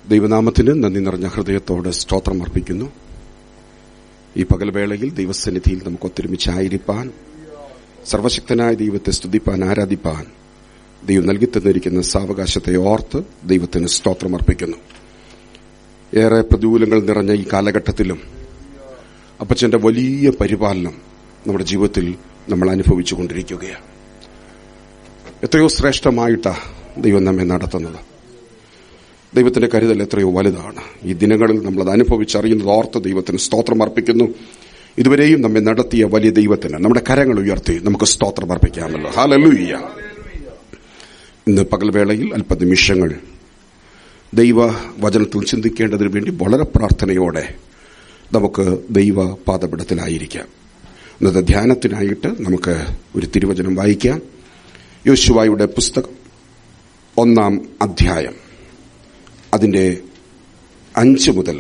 ദൈവനാമത്തിന് നന്ദി നിറഞ്ഞ ഹൃദയത്തോട് സ്തോത്രം അർപ്പിക്കുന്നു ഈ പകൽവേളയിൽ ദൈവസന്നിധിയിൽ നമുക്ക് ഒത്തൊരുമിച്ചായിരിക്കാൻ സർവശക്തനായ ദൈവത്തെ സ്തുതിപ്പാൻ ആരാധിപ്പാൻ ദൈവം നൽകി തന്നിരിക്കുന്ന സാവകാശത്തെ ഓർത്ത് ദൈവത്തിന് സ്തോത്രം അർപ്പിക്കുന്നു ഏറെ പ്രതികൂലങ്ങൾ നിറഞ്ഞ ഈ കാലഘട്ടത്തിലും അപ്പച്ചന്റെ വലിയ പരിപാലനം നമ്മുടെ ജീവിതത്തിൽ നമ്മൾ അനുഭവിച്ചു കൊണ്ടിരിക്കുകയാണ് എത്രയോ ശ്രേഷ്ഠമായിട്ടാ ദൈവം നമ്മെ നടത്തുന്നത് ദൈവത്തിന്റെ കരുതൽ എത്രയോ വലുതാണ് ഈ ദിനങ്ങളിൽ നമ്മൾ അത് അനുഭവിച്ചറിയുന്നത് ഓർത്ത് ദൈവത്തിന് സ്തോത്രം അർപ്പിക്കുന്നു ഇതുവരെയും നമ്മെ നടത്തിയ വലിയ ദൈവത്തിന് നമ്മുടെ കരങ്ങൾ ഉയർത്തി നമുക്ക് സ്തോത്രം അർപ്പിക്കാമല്ലോ ഹാലലൂയ്യ ഇന്ന് പകൽവേളയിൽ അല്പനിമിഷങ്ങൾ ദൈവ വചനത്തിൽ ചിന്തിക്കേണ്ടതിന് വേണ്ടി വളരെ പ്രാർത്ഥനയോടെ നമുക്ക് ദൈവ പാദപിടത്തിലായിരിക്കാം ഇന്നത്തെ ധ്യാനത്തിനായിട്ട് നമുക്ക് ഒരു തിരുവചനം വായിക്കാം യോശുവായുടെ പുസ്തകം ഒന്നാം അധ്യായം അതിന്റെ അഞ്ച് മുതൽ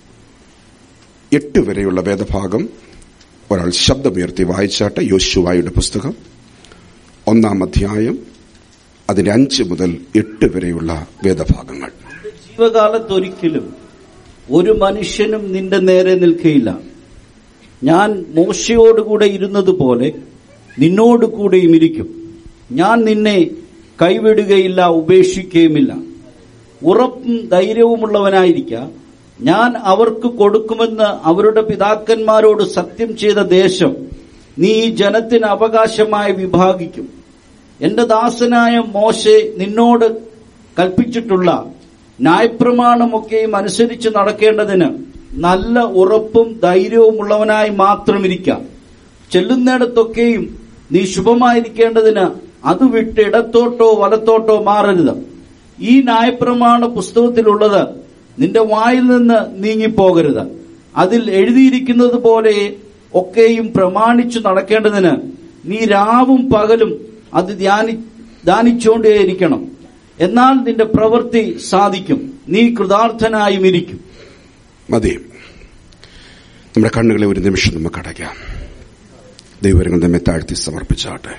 എട്ട് വരെയുള്ള വേദഭാഗം ഒരാൾ ശബ്ദമുയർത്തി വായിച്ചാട്ട് യോശുവായുടെ പുസ്തകം ഒന്നാം അധ്യായം അതിന്റെ അഞ്ച് മുതൽ എട്ട് വരെയുള്ള വേദഭാഗങ്ങൾ ജീവകാലത്തൊരിക്കലും ഒരു മനുഷ്യനും നിന്റെ നേരെ നിൽക്കയില്ല ഞാൻ മോശയോടുകൂടെ ഇരുന്നതുപോലെ നിന്നോട് കൂടെയും ഇരിക്കും ഞാൻ നിന്നെ കൈവിടുകയില്ല ഉപേക്ഷിക്കുകയുമില്ല ഉറപ്പും ധൈര്യവുമുള്ളവനായിരിക്ക ഞാൻ അവർക്ക് കൊടുക്കുമെന്ന് അവരുടെ പിതാക്കന്മാരോട് സത്യം ചെയ്ത ദേശം നീ ഈ ജനത്തിന് അവകാശമായി വിഭാഗിക്കും എന്റെ ദാസനായ മോശെ നിന്നോട് കൽപ്പിച്ചിട്ടുള്ള ന്യായപ്രമാണമൊക്കെയും അനുസരിച്ച് നടക്കേണ്ടതിന് നല്ല ഉറപ്പും ധൈര്യവും ഉള്ളവനായി മാത്രം ഇരിക്കാം ചെല്ലുന്നിടത്തൊക്കെയും നീ ശുഭമായിരിക്കേണ്ടതിന് അത് വിട്ട് ഇടത്തോട്ടോ വലത്തോട്ടോ മാറരുത് ഈ ന്യായപ്രമാണ പുസ്തകത്തിലുള്ളത് നിന്റെ വായിൽ നിന്ന് നീങ്ങിപ്പോകരുത് അതിൽ എഴുതിയിരിക്കുന്നത് പോലെ ഒക്കെയും പ്രമാണിച്ചു നടക്കേണ്ടതിന് നീ രാവും പകലും അത് ധ്യാനി ധ്യാനിച്ചുകൊണ്ടേയിരിക്കണം എന്നാൽ നിന്റെ പ്രവൃത്തി സാധിക്കും നീ കൃതാർത്ഥനായും ഇരിക്കും മതി നമ്മുടെ കണ്ണുകളെ ഒരു നിമിഷം നമുക്ക് അടയ്ക്കാം ദൈവരങ്ങൾ നമ്മെ താഴ്ത്തി സമർപ്പിച്ചാട്ടെ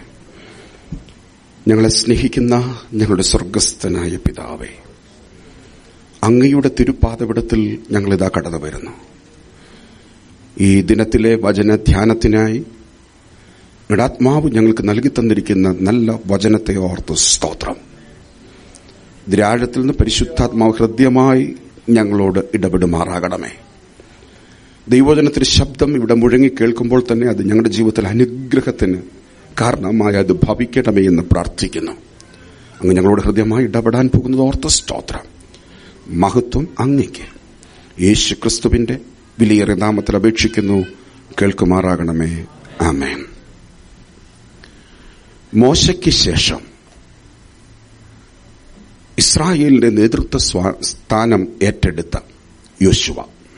ഞങ്ങളെ സ്നേഹിക്കുന്ന ഞങ്ങളുടെ സ്വർഗസ്ഥനായ പിതാവേ അങ്ങയുടെ തിരുപ്പാതപിടത്തിൽ ഞങ്ങളിതാ കടന്നു വരുന്നു ഈ ദിനത്തിലെ വചന ധ്യാനത്തിനായി ഇടാത്മാവ് ഞങ്ങൾക്ക് നൽകി തന്നിരിക്കുന്ന നല്ല വചനത്തെ ഓർത്ത് സ്തോത്രം ദ്രാഴത്തിൽ നിന്ന് പരിശുദ്ധാത്മാവ് ഹൃദ്യമായി ഞങ്ങളോട് ഇടപെടുമാറാകണമേ ദൈവവചനത്തിന്റെ ശബ്ദം ഇവിടെ മുഴങ്ങി കേൾക്കുമ്പോൾ തന്നെ അത് ഞങ്ങളുടെ ജീവിതത്തിൽ അനുഗ്രഹത്തിന് കാരണമായി അത് ഭവിക്കണമേ എന്ന് പ്രാർത്ഥിക്കുന്നു അങ്ങ് ഞങ്ങളോട് ഹൃദ്യമായി ഇടപെടാൻ പോകുന്നത് ഓർത്ത സ്തോത്രം മഹത്വം അങ്ങയ്ക്ക് യേശു ക്രിസ്തുവിന്റെ വിലയേറിയ നാമത്തിൽ അപേക്ഷിക്കുന്നു കേൾക്കുമാറാകണമേ ആമേൻ മോശയ്ക്ക് ശേഷം ഇസ്രായേലിന്റെ നേതൃത്വ സ്വാ- സ്ഥാനം ഏറ്റെടുത്ത യോശുവ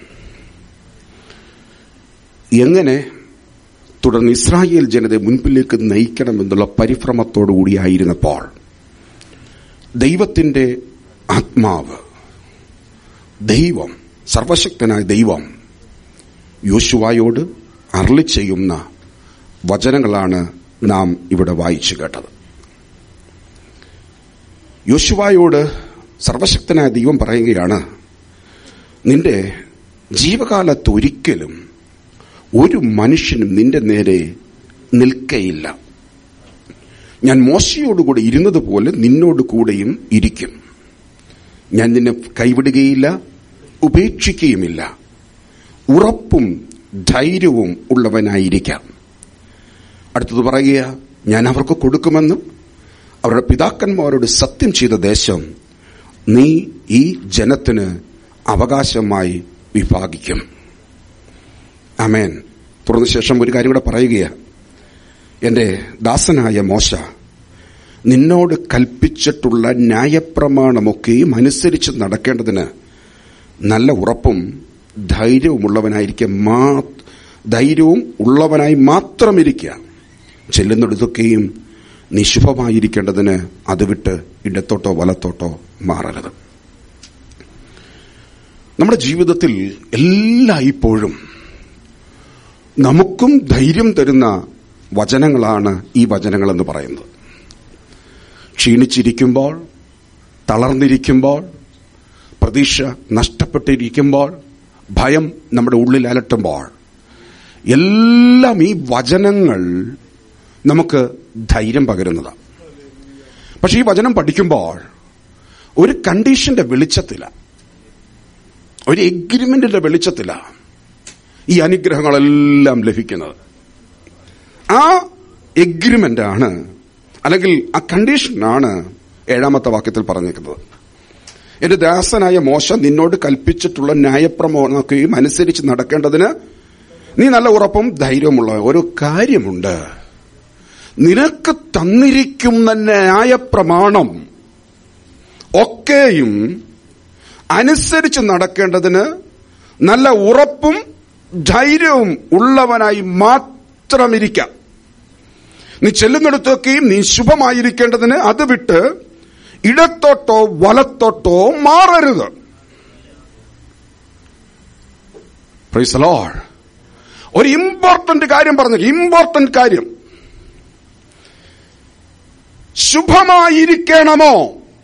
എങ്ങനെ തുടർന്ന് ഇസ്രായേൽ ജനതയെ മുൻപിലേക്ക് നയിക്കണമെന്നുള്ള പരിഭ്രമത്തോടുകൂടിയായിരുന്നപ്പോൾ ദൈവത്തിന്റെ ആത്മാവ് ദൈവം സർവശക്തനായ ദൈവം യോശുവായോട് അരളി ചെയ്യുന്ന വചനങ്ങളാണ് നാം ഇവിടെ വായിച്ചു കേട്ടത് യോശുവായോട് സർവശക്തനായ ദൈവം പറയുകയാണ് നിന്റെ ജീവകാലത്തൊരിക്കലും ഒരു മനുഷ്യനും നിന്റെ നേരെ നിൽക്കയില്ല ഞാൻ മോശയോടുകൂടെ ഇരുന്നതുപോലെ നിന്നോട് കൂടെയും ഇരിക്കും ഞാൻ നിന്നെ കൈവിടുകയില്ല ഉപേക്ഷിക്കുകയുമില്ല ഉറപ്പും ധൈര്യവും ഉള്ളവനായിരിക്കാം അടുത്തത് പറയുക ഞാൻ അവർക്ക് കൊടുക്കുമെന്നും അവരുടെ പിതാക്കന്മാരോട് സത്യം ചെയ്ത ദേശം നീ ഈ ജനത്തിന് അവകാശമായി വിഭാഗിക്കും അമേൻ തുടർന്ന ശേഷം ഒരു കാര്യം കൂടെ പറയുകയാണ് എന്റെ ദാസനായ മോശ നിന്നോട് കൽപ്പിച്ചിട്ടുള്ള ന്യായപ്രമാണമൊക്കെയും അനുസരിച്ച് നടക്കേണ്ടതിന് നല്ല ഉറപ്പും ധൈര്യവുമുള്ളവനായിരിക്കെ മാ ധൈര്യവും ഉള്ളവനായി മാത്രം ഇരിക്കുക ചെല്ലുന്നിടത്തൊക്കെയും നീ ശുഭമായിരിക്കേണ്ടതിന് അത് വിട്ട് ഇടത്തോട്ടോ വലത്തോട്ടോ മാറരുത് നമ്മുടെ ജീവിതത്തിൽ എല്ലായ്പ്പോഴും നമുക്കും ധൈര്യം തരുന്ന വചനങ്ങളാണ് ഈ വചനങ്ങളെന്ന് പറയുന്നത് ക്ഷീണിച്ചിരിക്കുമ്പോൾ തളർന്നിരിക്കുമ്പോൾ പ്രതീക്ഷ നഷ്ടപ്പെട്ടിരിക്കുമ്പോൾ ഭയം നമ്മുടെ ഉള്ളിൽ അലട്ടുമ്പോൾ എല്ലാം ഈ വചനങ്ങൾ നമുക്ക് ധൈര്യം പകരുന്നതാണ് പക്ഷെ ഈ വചനം പഠിക്കുമ്പോൾ ഒരു കണ്ടീഷന്റെ വെളിച്ചത്തില ഒരു എഗ്രിമെന്റിന്റെ വെളിച്ചത്തില ഈ അനുഗ്രഹങ്ങളെല്ലാം ലഭിക്കുന്നത് ആ എഗ്രിമെന്റ് ആണ് അല്ലെങ്കിൽ ആ കണ്ടീഷനാണ് ഏഴാമത്തെ വാക്യത്തിൽ പറഞ്ഞേക്കുന്നത് എന്റെ ദാസനായ മോശ നിന്നോട് കൽപ്പിച്ചിട്ടുള്ള ന്യായപ്രമോണക്കുകയും അനുസരിച്ച് നടക്കേണ്ടതിന് നീ നല്ല ഉറപ്പും ധൈര്യമുള്ള ഒരു കാര്യമുണ്ട് നിനക്ക് തന്നിരിക്കുന്ന ന്യായപ്രമാണം ഒക്കെയും അനുസരിച്ച് നടക്കേണ്ടതിന് നല്ല ഉറപ്പും ധൈര്യവും ഉള്ളവനായി മാത്രമിരിക്കാം നീ ചെല്ലുന്നിടത്തൊക്കെയും നീ ശുഭമായിരിക്കേണ്ടതിന് അത് വിട്ട് ഇടത്തോട്ടോ വലത്തോട്ടോ മാറരുത് Praise the Lord. ഒരു ഇമ്പോർട്ടന്റ് കാര്യം പറഞ്ഞു ഇമ്പോർട്ടന്റ് കാര്യം ശുഭമായിരിക്കണമോ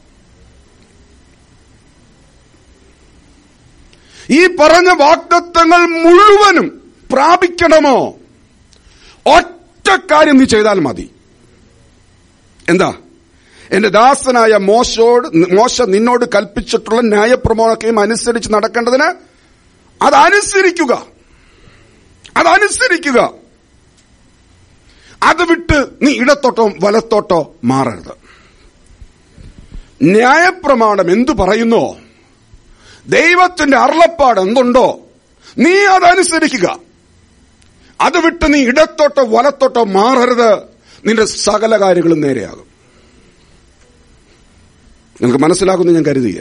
ഈ പറഞ്ഞ വാഗ്ദത്തങ്ങൾ മുഴുവനും പ്രാപിക്കണമോ ഒറ്റ കാര്യം നീ ചെയ്താൽ മതി എന്താ എന്റെ ദാസനായ മോശോട് മോശ നിന്നോട് കൽപ്പിച്ചിട്ടുള്ള ന്യായപ്രമാണക്കെയും അനുസരിച്ച് നടക്കേണ്ടതിന് അതനുസരിക്കുക അതനുസരിക്കുക അത് വിട്ട് നീ ഇടത്തോട്ടോ വലത്തോട്ടോ മാറരുത് ന്യായപ്രമാണം എന്തു പറയുന്നോ ദൈവത്തിന്റെ അരുളപ്പാട് എന്തുണ്ടോ നീ അതനുസരിക്കുക അത് വിട്ട് നീ ഇടത്തോട്ടോ വലത്തോട്ടോ മാറരുത് നിന്റെ സകല കാര്യങ്ങളും നേരെയാകും നിങ്ങൾക്ക് മനസ്സിലാകുന്നു ഞാൻ കരുതിയ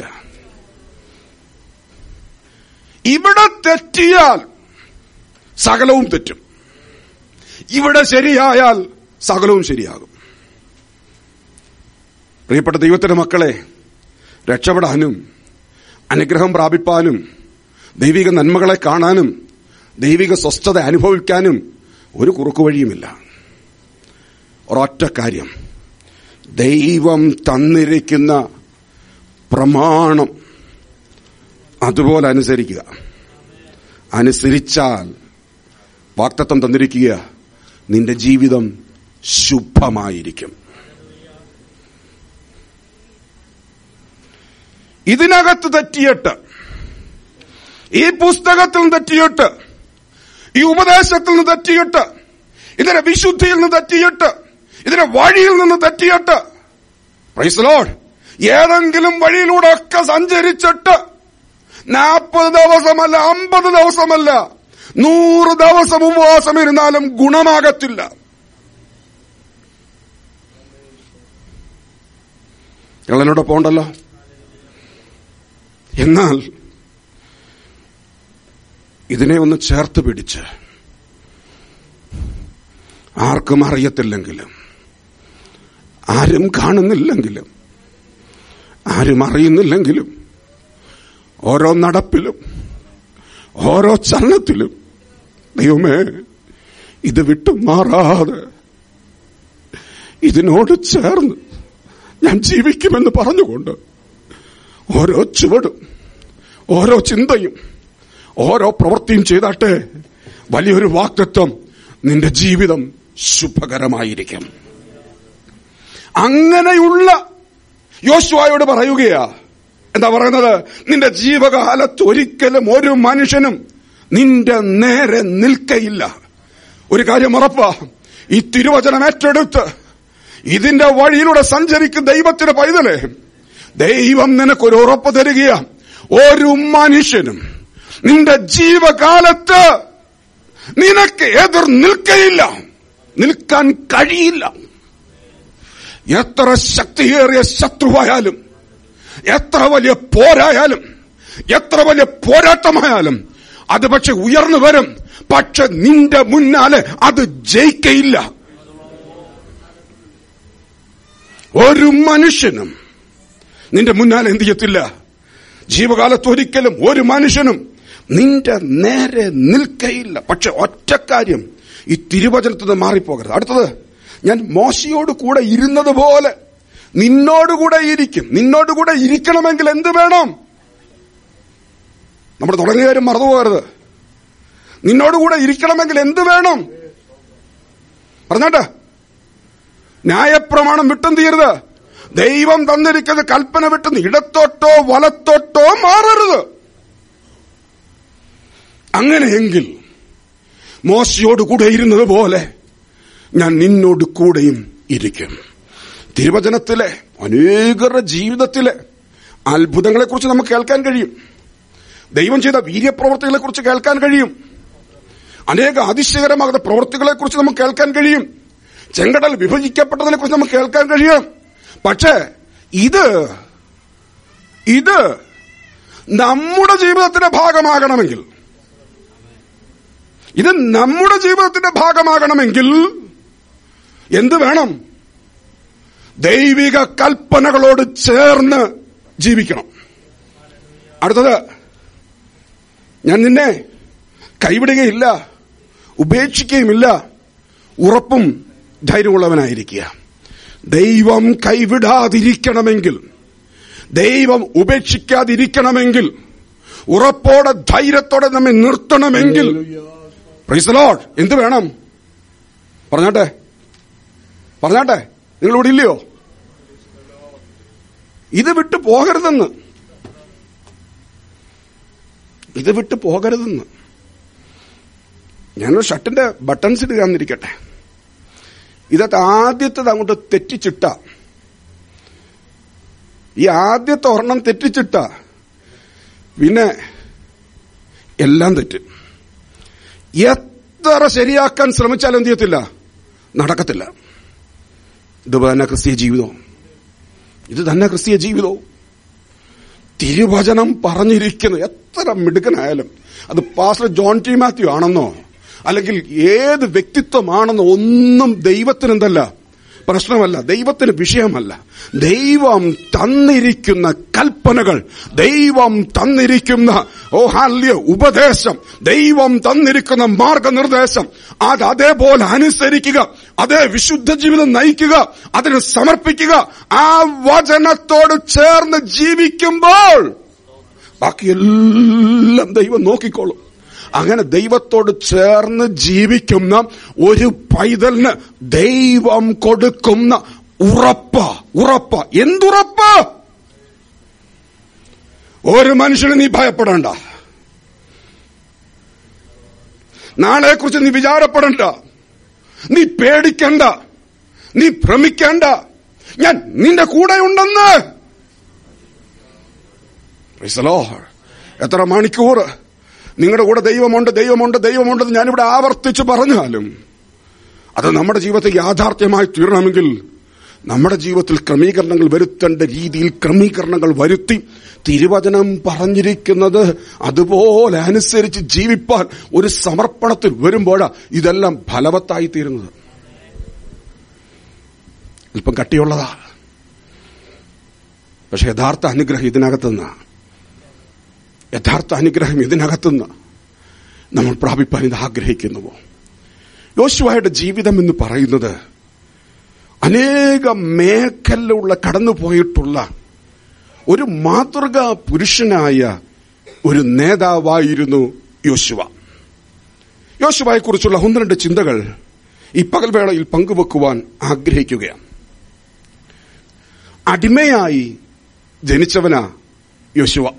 ഇവിടെ തെറ്റിയാൽ സകലവും തെറ്റും ഇവിടെ ശരിയായാൽ സകലവും ശരിയാകും പ്രിയപ്പെട്ട ദൈവത്തിന്റെ മക്കളെ രക്ഷപ്പെടാനും അനുഗ്രഹം പ്രാപിപ്പാനും ദൈവിക നന്മകളെ കാണാനും ദൈവിക സ്വസ്ഥത അനുഭവിക്കാനും ഒരു കുറുക്കു വഴിയുമില്ല ഒരൊറ്റ കാര്യം ദൈവം തന്നിരിക്കുന്ന പ്രമാണം അതുപോലെ അനുസരിക്കുക അനുസരിച്ചാൽ വാക്തത്വം തന്നിരിക്കുക നിന്റെ ജീവിതം ശുഭമായിരിക്കും ഇതിനകത്ത് തെറ്റിയിട്ട് ഈ പുസ്തകത്തിൽ നിന്ന് തെറ്റിയിട്ട് ഈ ഉപദേശത്തിൽ നിന്ന് തെറ്റിയിട്ട് ഇതിന്റെ വിശുദ്ധിയിൽ നിന്ന് തെറ്റിയിട്ട് ഇതിന്റെ വഴിയിൽ നിന്ന് തെറ്റിയിട്ട് പ്രൈസ് ലോഡ് ഏതെങ്കിലും വഴിയിലൂടെ ഒക്കെ സഞ്ചരിച്ചിട്ട് നാൽപ്പത് ദിവസമല്ല അമ്പത് ദിവസമല്ല നൂറ് ദിവസം ഉപവാസം ഇരുന്നാലും ഗുണമാകത്തില്ല കള്ളനോട് പോണ്ടല്ലോ എന്നാൽ ഇതിനെ ഒന്ന് ചേർത്ത് പിടിച്ച് ആർക്കും അറിയത്തില്ലെങ്കിലും ആരും കാണുന്നില്ലെങ്കിലും ആരും അറിയുന്നില്ലെങ്കിലും ഓരോ നടപ്പിലും ഓരോ ചലനത്തിലും ദൈവമേ ഇത് വിട്ടു മാറാതെ ഇതിനോട് ചേർന്ന് ഞാൻ ജീവിക്കുമെന്ന് പറഞ്ഞുകൊണ്ട് ഓരോ ചുവടും ഓരോ ചിന്തയും ഓരോ പ്രവൃത്തിയും ചെയ്താട്ടെ വലിയൊരു വാക്തത്വം നിന്റെ ജീവിതം ശുഭകരമായിരിക്കും അങ്ങനെയുള്ള യോശുവായോട് പറയുകയാ എന്താ പറയുന്നത് നിന്റെ ജീവകാലത്ത് ഒരിക്കലും ഒരു മനുഷ്യനും നിന്റെ നേരെ നിൽക്കയില്ല ഒരു കാര്യം ഉറപ്പാ ഈ തിരുവചനം ഏറ്റെടുത്ത് ഇതിന്റെ വഴിയിലൂടെ സഞ്ചരിക്കുന്ന ദൈവത്തിന്റെ പൈതലേ ദൈവം നിനക്കൊരു ഉറപ്പ് തരികയ ഒരു മനുഷ്യനും നിന്റെ ജീവകാലത്ത് നിനക്ക് എതിർ നിൽക്കയില്ല നിൽക്കാൻ കഴിയില്ല എത്ര ശക്തിയേറിയ ശത്രുവായാലും എത്ര വലിയ പോരായാലും എത്ര വലിയ പോരാട്ടമായാലും അത് പക്ഷെ ഉയർന്നു വരും പക്ഷെ നിന്റെ മുന്നാലെ അത് ജയിക്കയില്ല ഒരു മനുഷ്യനും നിന്റെ മുന്നാലെ എന്ത് ചെയ്യത്തില്ല ജീവകാലത്ത് ഒരിക്കലും ഒരു മനുഷ്യനും നിന്റെ നേരെ നിൽക്കയില്ല പക്ഷെ ഒറ്റ കാര്യം ഈ തിരുവചനത്തിൽ നിന്ന് മാറിപ്പോകരുത് അടുത്തത് ഞാൻ മോശയോട് കൂടെ ഇരുന്നത് പോലെ നിന്നോടുകൂടെ ഇരിക്കും നിന്നോടുകൂടെ ഇരിക്കണമെങ്കിൽ എന്ത് വേണം നമ്മൾ തുടങ്ങിയ കാര്യം മറന്നുപോകരുത് നിന്നോടുകൂടെ ഇരിക്കണമെങ്കിൽ എന്ത് വേണം പറഞ്ഞോട്ടെ ന്യായപ്രമാണം വിട്ടും തീരുത് ദൈവം തന്നിരിക്കുന്ന കൽപ്പന വിട്ടും ഇടത്തോട്ടോ വലത്തോട്ടോ മാറരുത് അങ്ങനെയെങ്കിൽ മോശയോട് കൂടെ ഇരുന്നത് പോലെ ഞാൻ നിന്നോട് കൂടെയും ഇരിക്കും തിരുവചനത്തിലെ അനേകരുടെ ജീവിതത്തിലെ അത്ഭുതങ്ങളെക്കുറിച്ച് നമുക്ക് കേൾക്കാൻ കഴിയും ദൈവം ചെയ്ത വീര്യപ്രവർത്തികളെക്കുറിച്ച് കേൾക്കാൻ കഴിയും അനേക അതിശയകരമാകുന്ന പ്രവൃത്തികളെക്കുറിച്ച് നമുക്ക് കേൾക്കാൻ കഴിയും ചെങ്കടൽ വിഭജിക്കപ്പെട്ടതിനെ കുറിച്ച് നമുക്ക് കേൾക്കാൻ കഴിയും പക്ഷേ ഇത് ഇത് നമ്മുടെ ജീവിതത്തിന്റെ ഭാഗമാകണമെങ്കിൽ ഇത് നമ്മുടെ ജീവിതത്തിന്റെ ഭാഗമാകണമെങ്കിൽ എന്ത് വേണം ദൈവിക കൽപ്പനകളോട് ചേർന്ന് ജീവിക്കണം അടുത്തത് ഞാൻ നിന്നെ കൈവിടുകയില്ല ഉപേക്ഷിക്കുകയുമില്ല ഉറപ്പും ധൈര്യമുള്ളവനായിരിക്കുക ദൈവം കൈവിടാതിരിക്കണമെങ്കിൽ ദൈവം ഉപേക്ഷിക്കാതിരിക്കണമെങ്കിൽ ഉറപ്പോടെ ധൈര്യത്തോടെ നമ്മെ നിർത്തണമെങ്കിൽ പ്രൈസലോഡ് എന്ത് വേണം പറഞ്ഞാട്ടെ പറഞ്ഞാട്ടെ നിങ്ങൾ ഇവിടെ ഇല്ലയോ ഇത് വിട്ടു പോകരുതെന്ന് ഇത് വിട്ടു പോകരുതെന്ന് ഞാനൊരു ഷർട്ടിന്റെ ബട്ടൺസ് ഇടുകയെന്നിരിക്കട്ടെ ഇതൊക്കെ ആദ്യത്തത് അങ്ങോട്ട് തെറ്റിച്ചിട്ട ഈ ആദ്യത്തെ ഒരെണ്ണം തെറ്റിച്ചിട്ട പിന്നെ എല്ലാം തെറ്റ് എത്ര ശരിയാക്കാൻ ശ്രമിച്ചാലും എന്ത് ചെയ്യത്തില്ല നടക്കത്തില്ല ഇത് തന്നെ ക്രിസ്തീയ ജീവിതവും ഇത് തന്നെ ക്രിസ്തീയ ജീവിതവും തിരുവചനം പറഞ്ഞിരിക്കുന്നു എത്ര മിടുക്കനായാലും അത് പാസ്റ്റർ ജോൺ ടി മാത്യു ആണെന്നോ അല്ലെങ്കിൽ ഏത് വ്യക്തിത്വമാണെന്നോ ഒന്നും ദൈവത്തിന് എന്തല്ല പ്രശ്നമല്ല ദൈവത്തിന് വിഷയമല്ല ദൈവം തന്നിരിക്കുന്ന കൽപ്പനകൾ ദൈവം തന്നിരിക്കുന്ന ഓ ഹാല്യ ഉപദേശം ദൈവം തന്നിരിക്കുന്ന മാർഗനിർദ്ദേശം അത് അതേപോലെ അനുസരിക്കുക അതേ വിശുദ്ധ ജീവിതം നയിക്കുക അതിന് സമർപ്പിക്കുക ആ വചനത്തോട് ചേർന്ന് ജീവിക്കുമ്പോൾ ബാക്കിയെല്ലാം ദൈവം നോക്കിക്കോളും അങ്ങനെ ദൈവത്തോട് ചേർന്ന് ജീവിക്കുന്ന ഒരു പൈതലിന് ദൈവം കൊടുക്കുന്ന ഉറപ്പ ഉറപ്പ എന്തുറപ്പ് ഒരു മനുഷ്യന് നീ ഭയപ്പെടേണ്ട നാളെക്കുറിച്ച് നീ വിചാരപ്പെടണ്ട നീ പേടിക്കണ്ട നീ ഭ്രമിക്കേണ്ട ഞാൻ നിന്റെ കൂടെ ഉണ്ടെന്ന് Praise the Lord. എത്ര മണിക്കൂർ നിങ്ങളുടെ കൂടെ ദൈവമുണ്ട് ദൈവമുണ്ട് ദൈവമുണ്ടെന്ന് ഞാനിവിടെ ആവർത്തിച്ച് പറഞ്ഞാലും അത് നമ്മുടെ ജീവിതത്തിൽ യാഥാർത്ഥ്യമായി തീരണമെങ്കിൽ നമ്മുടെ ജീവിതത്തിൽ ക്രമീകരണങ്ങൾ വരുത്തേണ്ട രീതിയിൽ ക്രമീകരണങ്ങൾ വരുത്തി തിരുവചനം പറഞ്ഞിരിക്കുന്നത് അതുപോലെ അനുസരിച്ച് ജീവിപ്പാൻ ഒരു സമർപ്പണത്തിൽ വരുമ്പോഴാ ഇതെല്ലാം ഫലവത്തായി തീരുന്നത് അല്പം കട്ടിയുള്ളതാ പക്ഷെ യഥാർത്ഥ അനുഗ്രഹം ഇതിനകത്തുനിന്ന് യഥാർത്ഥ അനുഗ്രഹം ഇതിനകത്തുനിന്ന് നമ്മൾ പ്രാപിപ്പാൻ ഇത് ആഗ്രഹിക്കുന്നുവോ യോശുവായുടെ ജീവിതം എന്ന് പറയുന്നത് അനേക മേഖലയുള്ള കടന്നുപോയിട്ടുള്ള ഒരു മാതൃകാ പുരുഷനായ ഒരു നേതാവായിരുന്നു യോശുവ യോശുവയെ കുറിച്ചുള്ള ഒന്ന് രണ്ട് ചിന്തകൾ ഈ പകൽവേളയിൽ പങ്കുവെക്കുവാൻ ആഗ്രഹിക്കുകയാണ് അടിമയായി ജനിച്ചവനാ യോശുവ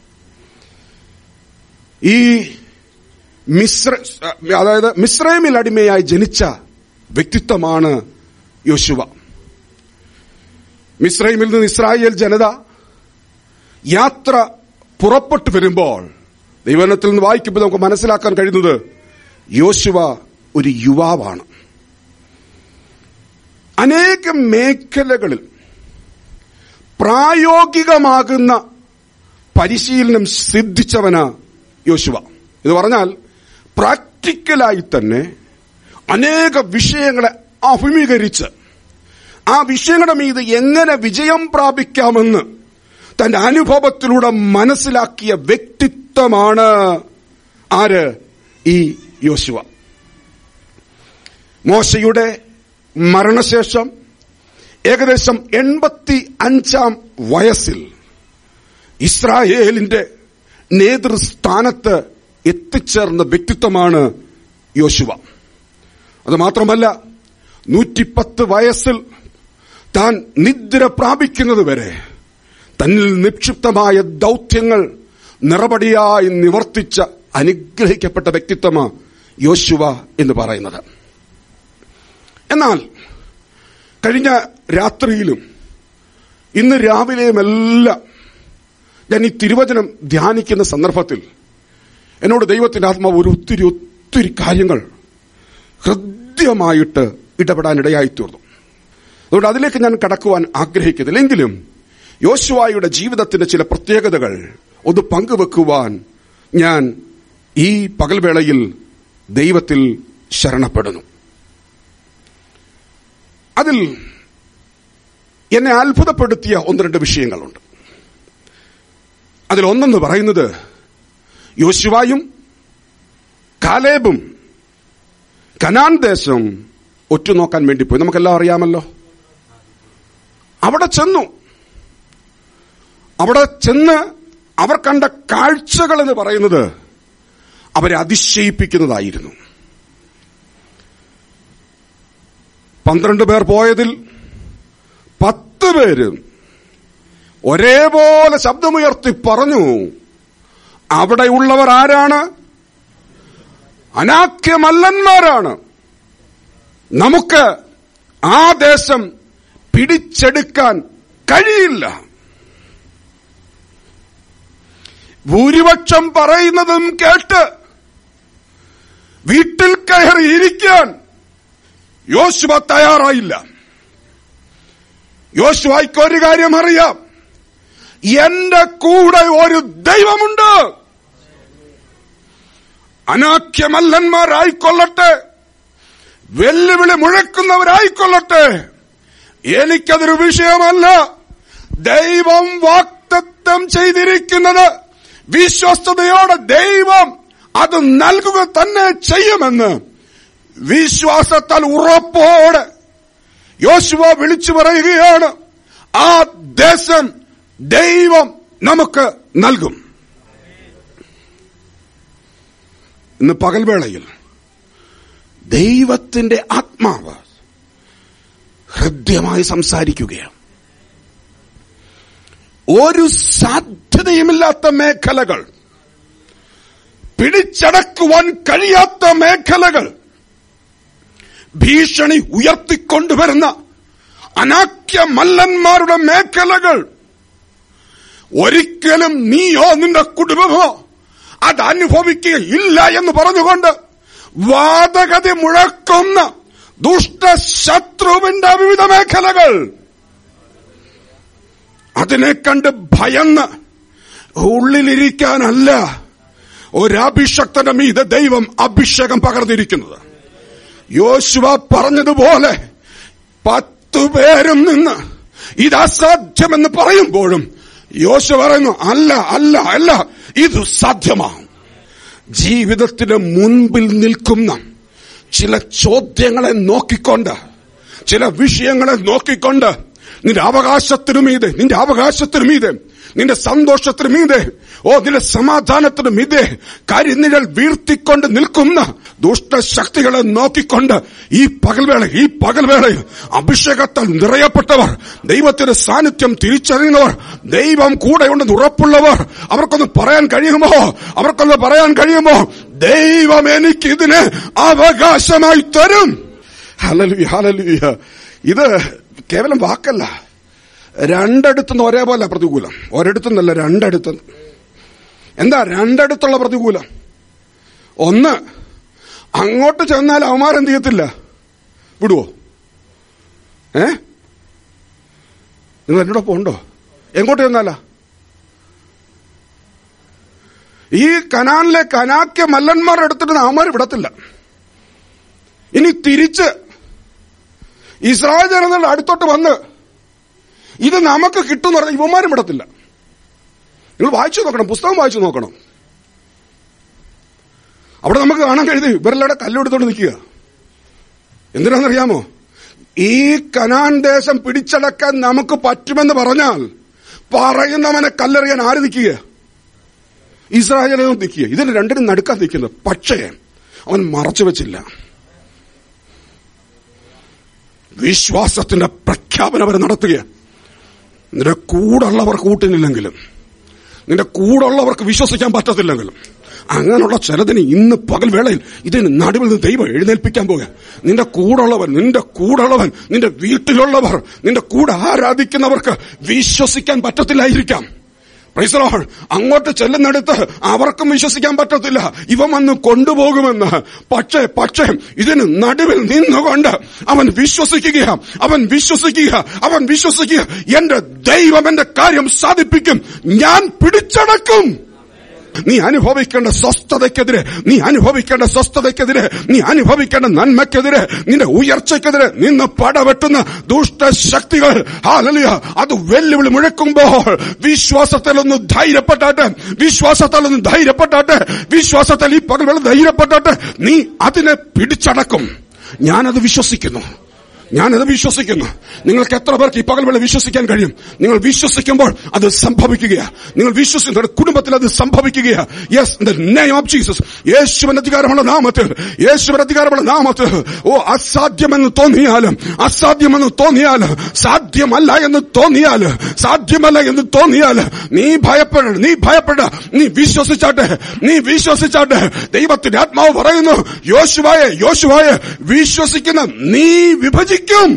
ഈ മിശ്ര അതായത് മിശ്രമിൽ അടിമയായി ജനിച്ച വ്യക്തിത്വമാണ് യോശുവ മിശ്രൈമിൽ നിന്ന് ഇസ്രായേൽ ജനത യാത്ര പുറപ്പെട്ടു വരുമ്പോൾ ദൈവനത്തിൽ നിന്ന് വായിക്കുമ്പോൾ നമുക്ക് മനസ്സിലാക്കാൻ കഴിയുന്നത് യോശുവ ഒരു യുവാവാണ് അനേക മേഖലകളിൽ പ്രായോഗികമാകുന്ന പരിശീലനം സിദ്ധിച്ചവന് യോശുവ എന്ന് പറഞ്ഞാൽ പ്രാക്ടിക്കലായി തന്നെ അനേക വിഷയങ്ങളെ അഭിമുഖീകരിച്ച് ആ വിഷയങ്ങളുടെ മീത് എങ്ങനെ വിജയം പ്രാപിക്കാമെന്ന് തന്റെ അനുഭവത്തിലൂടെ മനസ്സിലാക്കിയ വ്യക്തിത്വമാണ് ആര് ഈ യോശുവ മോശയുടെ മരണശേഷം ഏകദേശം എൺപത്തി അഞ്ചാം വയസ്സിൽ ഇസ്രായേലിന്റെ നേതൃസ്ഥാനത്ത് എത്തിച്ചേർന്ന വ്യക്തിത്വമാണ് യോശുവ അത് മാത്രമല്ല നൂറ്റിപ്പത്ത് വയസ്സിൽ താൻ നിദ്ര പ്രാപിക്കുന്നത് വരെ തന്നിൽ നിക്ഷിപ്തമായ ദൗത്യങ്ങൾ നിറപടിയായി നിവർത്തിച്ച അനുഗ്രഹിക്കപ്പെട്ട വ്യക്തിത്വമാണ് യോശുവ എന്ന് പറയുന്നത് എന്നാൽ കഴിഞ്ഞ രാത്രിയിലും ഇന്ന് രാവിലെയുമെല്ലാം ഞാൻ ഈ തിരുവചനം ധ്യാനിക്കുന്ന സന്ദർഭത്തിൽ എന്നോട് ദൈവത്തിന്റെ ആത്മാവ് ഒരു ഒത്തിരി ഒത്തിരി കാര്യങ്ങൾ ഹൃദ്യമായിട്ട് ഇടപെടാനിടയായി തീർന്നു അതുകൊണ്ട് അതിലേക്ക് ഞാൻ കടക്കുവാൻ ആഗ്രഹിക്കുന്നില്ല എങ്കിലും യോശുവായുടെ ജീവിതത്തിന്റെ ചില പ്രത്യേകതകൾ ഒന്ന് പങ്കുവെക്കുവാൻ ഞാൻ ഈ പകൽവേളയിൽ ദൈവത്തിൽ ശരണപ്പെടുന്നു അതിൽ എന്നെ അത്ഭുതപ്പെടുത്തിയ ഒന്ന് രണ്ട് വിഷയങ്ങളുണ്ട് അതിലൊന്നെന്ന് പറയുന്നത് യോശുവായും കാലേബും കനാൻ ദേശം ഒറ്റുനോക്കാൻ വേണ്ടി പോയി നമുക്കെല്ലാം അറിയാമല്ലോ അവിടെ ചെന്നു അവിടെ ചെന്ന് അവർ കണ്ട കാഴ്ചകൾ എന്ന് പറയുന്നത് അവരെ അതിശയിപ്പിക്കുന്നതായിരുന്നു പന്ത്രണ്ട് പേർ പോയതിൽ പത്ത് പേര് ഒരേപോലെ ശബ്ദമുയർത്തി പറഞ്ഞു അവിടെയുള്ളവർ ആരാണ് അനാക്യമല്ലന്മാരാണ് നമുക്ക് ആ ദേശം പിടിച്ചെടുക്കാൻ കഴിയില്ല ഭൂരിപക്ഷം പറയുന്നതും കേട്ട് വീട്ടിൽ കയറി ഇരിക്കാൻ യോശുവ തയ്യാറായില്ല യോശുവായിക്ക് ഒരു കാര്യം അറിയാം എന്റെ കൂടെ ഒരു ദൈവമുണ്ട് അനാക്യമല്ലന്മാരായിക്കൊള്ളട്ടെ വെല്ലുവിളി മുഴക്കുന്നവരായിക്കൊള്ളട്ടെ എനിക്കതൊരു വിഷയമല്ല ദൈവം വാക്തത്വം ചെയ്തിരിക്കുന്നത് വിശ്വസ്തയോടെ ദൈവം അത് നൽകുക തന്നെ ചെയ്യുമെന്ന് വിശ്വാസത്താൽ ഉറപ്പോടെ യോശുവ വിളിച്ചു പറയുകയാണ് ആ ദേശം ദൈവം നമുക്ക് നൽകും ഇന്ന് പകൽവേളയിൽ ദൈവത്തിന്റെ ആത്മാവ് ഹൃദ്യമായി സംസാരിക്കുകയാണ് ഒരു സാധ്യതയുമില്ലാത്ത മേഖലകൾ പിടിച്ചടക്കുവാൻ കഴിയാത്ത മേഖലകൾ ഭീഷണി ഉയർത്തിക്കൊണ്ടുവരുന്ന അനാക്യ മല്ലന്മാരുടെ മേഖലകൾ ഒരിക്കലും നീയോ നിന്റെ കുടുംബമോ അത് അനുഭവിക്കുകയില്ല എന്ന് പറഞ്ഞുകൊണ്ട് വാദഗതി മുഴക്കുന്ന ദുഷ്ടശത്രുവിന്റെ വിവിധ മേഖലകൾ അതിനെ കണ്ട് ഭയന്ന് ഉള്ളിലിരിക്കാനല്ല ഒരഭിഷക്തന്റെ മീത് ദൈവം അഭിഷേകം പകർന്നിരിക്കുന്നത് യോശുവ പറഞ്ഞതുപോലെ പത്തു പേരും നിന്ന് ഇത് അസാധ്യമെന്ന് പറയുമ്പോഴും യോശു പറയുന്നു അല്ല അല്ല അല്ല ഇത് സാധ്യമാണ് ജീവിതത്തിന് മുൻപിൽ നിൽക്കുന്ന ചില ചോദ്യങ്ങളെ നോക്കിക്കൊണ്ട് ചില വിഷയങ്ങളെ നോക്കിക്കൊണ്ട് നിന്റെ അവകാശത്തിനു മീതെ നിന്റെ അവകാശത്തിനു മീതെ നിന്റെ സന്തോഷത്തിനു മീതെ ഓ നിന്റെ സമാധാനത്തിനു മീതെ കരിനിഴൽ വീർത്തിക്കൊണ്ട് നിൽക്കുന്ന ദുഷ്ടശക്തികളെ നോക്കിക്കൊണ്ട് ഈ പകൽവേള ഈ പകൽവേളയിൽ അഭിഷേകത്താൽ നിറയപ്പെട്ടവർ ദൈവത്തിന്റെ സാന്നിധ്യം തിരിച്ചറിയുന്നവർ ദൈവം കൂടെയുണ്ടെന്ന് ഉറപ്പുള്ളവർ അവർക്കൊന്ന് പറയാൻ കഴിയുമോ അവർക്കൊന്ന് പറയാൻ കഴിയുമോ ദൈവം എനിക്ക് ഇതിന് അവകാശമായി തരും ഹലലുയ ഹലലുയ ഇത് കേവലം വാക്കല്ല രണ്ടടുത്തുനിന്ന് ഒരേപോലെ പ്രതികൂലം ഒരിടത്തുനിന്നല്ല രണ്ടടുത്തുനിന്ന് എന്താ രണ്ടടുത്തുള്ള പ്രതികൂലം ഒന്ന് അങ്ങോട്ട് ചെന്നാൽ അവന്മാരെന്ത് ചെയ്യത്തില്ല വിടുവോ ഏ നിങ്ങൾ എന്നോട് പോണ്ടോ എങ്ങോട്ട് ചെന്നാലാ ഈ കനാനിലെ കനാക്യ മല്ലന്മാർ എടുത്തിട്ട് അവന്മാർ വിടത്തില്ല ഇനി തിരിച്ച് ഇസ്രായേൽ ജനതയുടെ അടുത്തോട്ട് വന്ന് ഇത് നമുക്ക് കിട്ടും പറഞ്ഞാൽ ഇവന്മാരും വിടത്തില്ല നിങ്ങൾ വായിച്ചു നോക്കണം പുസ്തകം വായിച്ചു നോക്കണം അവിടെ നമുക്ക് കാണാൻ കഴിയുന്നത് ഇവരെല്ലാം കല്ലെടുത്തോണ്ട് നിൽക്കുക എന്തിനാണെന്നറിയാമോ ഈ കനാൻ ദേശം പിടിച്ചടക്കാൻ നമുക്ക് പറ്റുമെന്ന് പറഞ്ഞാൽ പറയുന്നവനെ കല്ലെറിയാൻ ആര് നിൽക്കുക ഇസ്രായേലെ നിൽക്കുക ഇതിന് രണ്ടിനും നടുക്കാൻ നിൽക്കുന്നത് പക്ഷേ അവൻ മറച്ചു വെച്ചില്ല വിശ്വാസത്തിന്റെ പ്രഖ്യാപനം അവർ നടത്തുക നിന്റെ കൂടുള്ളവർ കൂട്ടിനില്ലെങ്കിലും നിന്റെ കൂടുള്ളവർക്ക് വിശ്വസിക്കാൻ പറ്റത്തില്ലെങ്കിലും അങ്ങനെയുള്ള ചിലതിന് ഇന്ന് പകൽ വേളയിൽ ഇതിന് നടുവിൽ നിന്ന് ദൈവം എഴുന്നേൽപ്പിക്കാൻ പോകുക നിന്റെ കൂടുള്ളവൻ നിന്റെ കൂടുള്ളവൻ നിന്റെ വീട്ടിലുള്ളവർ നിന്റെ കൂടെ ആരാധിക്കുന്നവർക്ക് വിശ്വസിക്കാൻ പറ്റത്തില്ലായിരിക്കാം Praise the Lord. അങ്ങോട്ട് ചെല്ലുന്നിടത്ത് അവർക്കും വിശ്വസിക്കാൻ പറ്റത്തില്ല ഇവ വന്ന് കൊണ്ടുപോകുമെന്ന് പക്ഷേ പക്ഷേ ഇതിന് നടുവിൽ നിന്നുകൊണ്ട് അവൻ വിശ്വസിക്കുക അവൻ വിശ്വസിക്കുക അവൻ വിശ്വസിക്കുക എന്റെ ദൈവം എന്റെ കാര്യം സാധിപ്പിക്കും ഞാൻ പിടിച്ചടക്കും നീ അനുഭവിക്കേണ്ട സ്വസ്ഥതയ്ക്കെതിരെ നീ അനുഭവിക്കേണ്ട സ്വസ്ഥതയ്ക്കെതിരെ നീ അനുഭവിക്കേണ്ട നന്മയ്ക്കെതിരെ നിന്റെ ഉയർച്ചയ്ക്കെതിരെ നിന്ന് പടവെട്ടുന്ന ദുഷ്ടശക്തികൾ ഹാലലിയ അത് വെല്ലുവിളി മുഴക്കുമ്പോൾ വിശ്വാസത്തിൽ ഒന്ന് ധൈര്യപ്പെട്ടാട്ടെ വിശ്വാസത്തിൽ ഒന്ന് ധൈര്യപ്പെട്ടാട്ടെ വിശ്വാസത്തിൽ ഈ പകൽ വേള ധൈര്യപ്പെട്ടാട്ടെ നീ അതിനെ പിടിച്ചടക്കും ഞാനത് വിശ്വസിക്കുന്നു ഞാനത് വിശ്വസിക്കുന്നു നിങ്ങൾക്ക് എത്ര പേർക്ക് ഈ പകൽ വേള വിശ്വസിക്കാൻ കഴിയും നിങ്ങൾ വിശ്വസിക്കുമ്പോൾ അത് സംഭവിക്കുകയാ നിങ്ങൾ വിശ്വസിക്കുന്ന നിങ്ങളുടെ കുടുംബത്തിൽ അത് സംഭവിക്കുകയാ yes the name of Jesus യേശുവിന്റെ അധികാരമുള്ള നാമത്തിൽ യേശുവിന്റെ അധികാരമുള്ള നാമത്തിൽ ഓ അസാധ്യമെന്ന് തോന്നിയാലും അസാധ്യമെന്ന് തോന്നിയാലും സാധ്യമല്ല എന്ന് തോന്നിയാല് സാധ്യമല്ല എന്ന് തോന്നിയാല് നീ ഭയപ്പെട നീ ഭയപ്പെട നീ വിശ്വസിച്ചാട്ടെ നീ വിശ്വസിച്ചാട്ടെ ദൈവത്തിന്റെ ആത്മാവ് പറയുന്നു യോശുവായെ യോശുവായെ വിശ്വസിക്കുന്ന നീ വിഭജിക്കും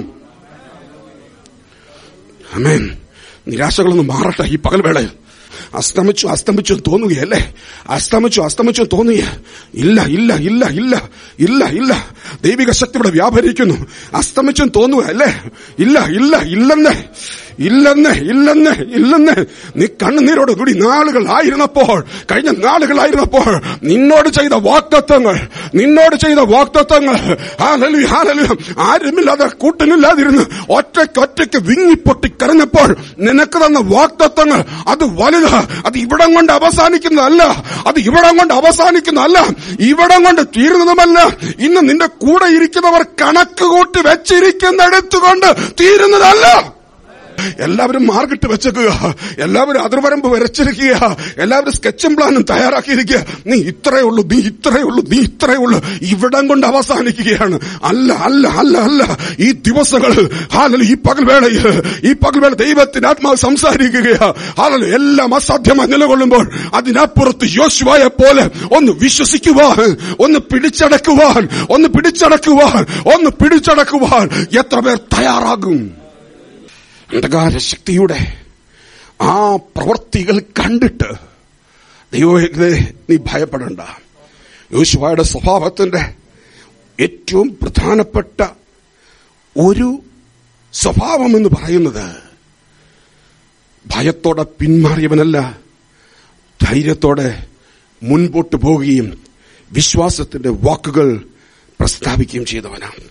അമേൻ നിരാശകളൊന്നും മാറട്ടെ ഈ പകൽവേളയിൽ അസ്തമിച്ചു അസ്തമിച്ചു തോന്നുകയല്ലേ അസ്തമിച്ചു അസ്തമിച്ചു തോന്നുക ഇല്ല ഇല്ല ഇല്ല ഇല്ല ഇല്ല ഇല്ല ദൈവിക ശക്തി ഇവിടെ വ്യാപരിക്കുന്നു അസ്തമിച്ചും തോന്നുക അല്ലേ ഇല്ല ഇല്ല ഇല്ലെന്ന് ഇല്ലെന്ന് ഇല്ലെന്ന് ഇല്ലെന്ന് നീ കണ്ണുനീരോട് കൂടി നാളുകൾ ആയിരുന്നപ്പോൾ കഴിഞ്ഞ നാളുകളായിരുന്നപ്പോൾ നിന്നോട് ചെയ്ത വാക്തത്വങ്ങൾ നിന്നോട് ചെയ്ത വാക്തത്വങ്ങൾ ഹാലലു ഹാലലു ആരുമില്ലാതെ കൂട്ടിനില്ലാതിരുന്ന് ഒറ്റയ്ക്കൊറ്റയ്ക്ക് വിങ്ങിപ്പൊട്ടി കരഞ്ഞപ്പോൾ നിനക്ക് തന്ന വാക്തത്വങ്ങൾ അത് വലുത് അത് ഇവിടം കൊണ്ട് അവസാനിക്കുന്നതല്ല അത് ഇവിടം കൊണ്ട് അവസാനിക്കുന്നതല്ല ഇവിടം കൊണ്ട് തീരുന്നതുമല്ല ഇന്ന് നിന്റെ കൂടെ ഇരിക്കുന്നവർ കണക്ക് കൂട്ടി വെച്ചിരിക്കുന്നിടത്തുകൊണ്ട് തീരുന്നതല്ല എല്ലാവരും മാർക്കിട്ട് വെച്ചേക്കുക എല്ലാവരും അതിർവരമ്പ് വരച്ചിരിക്കുക എല്ലാവരും സ്കെച്ചും പ്ലാനും തയ്യാറാക്കിയിരിക്കുക നീ ഇത്രയേ ഉള്ളൂ നീ ഇത്രയേ ഉള്ളൂ നീ ഇത്രയേ ഉള്ളൂ ഇവിടം കൊണ്ട് അവസാനിക്കുകയാണ് അല്ല അല്ല അല്ല അല്ല ഈ ദിവസങ്ങൾ ഹാലല് ഈ പകൽ വേളയിൽ ഈ പകൽ വേള ദൈവത്തിന്റെ ആത്മാവ് സംസാരിക്കുകയാ ഹാലല് എല്ലാം അസാധ്യമായി നിലകൊള്ളുമ്പോൾ അതിനപ്പുറത്ത് യോശുവായെ പോലെ ഒന്ന് വിശ്വസിക്കുവാൻ ഒന്ന് പിടിച്ചടക്കുവാൻ ഒന്ന് പിടിച്ചടക്കുവാൻ ഒന്ന് പിടിച്ചടക്കുവാൻ എത്ര പേർ തയ്യാറാകും അന്ധകാര ശക്തിയുടെ ആ പ്രവൃത്തികൾ കണ്ടിട്ട് ദൈവത്തെ നീ ഭയപ്പെടണ്ട യോശുവയുടെ സ്വഭാവത്തിന്റെ ഏറ്റവും പ്രധാനപ്പെട്ട ഒരു സ്വഭാവം എന്ന് പറയുന്നത് ഭയത്തോടെ പിന്മാറിയവനല്ല ധൈര്യത്തോടെ മുൻപോട്ട് പോവുകയും വിശ്വാസത്തിന്റെ വാക്കുകൾ പ്രസ്താവിക്കുകയും ചെയ്തവനാണ്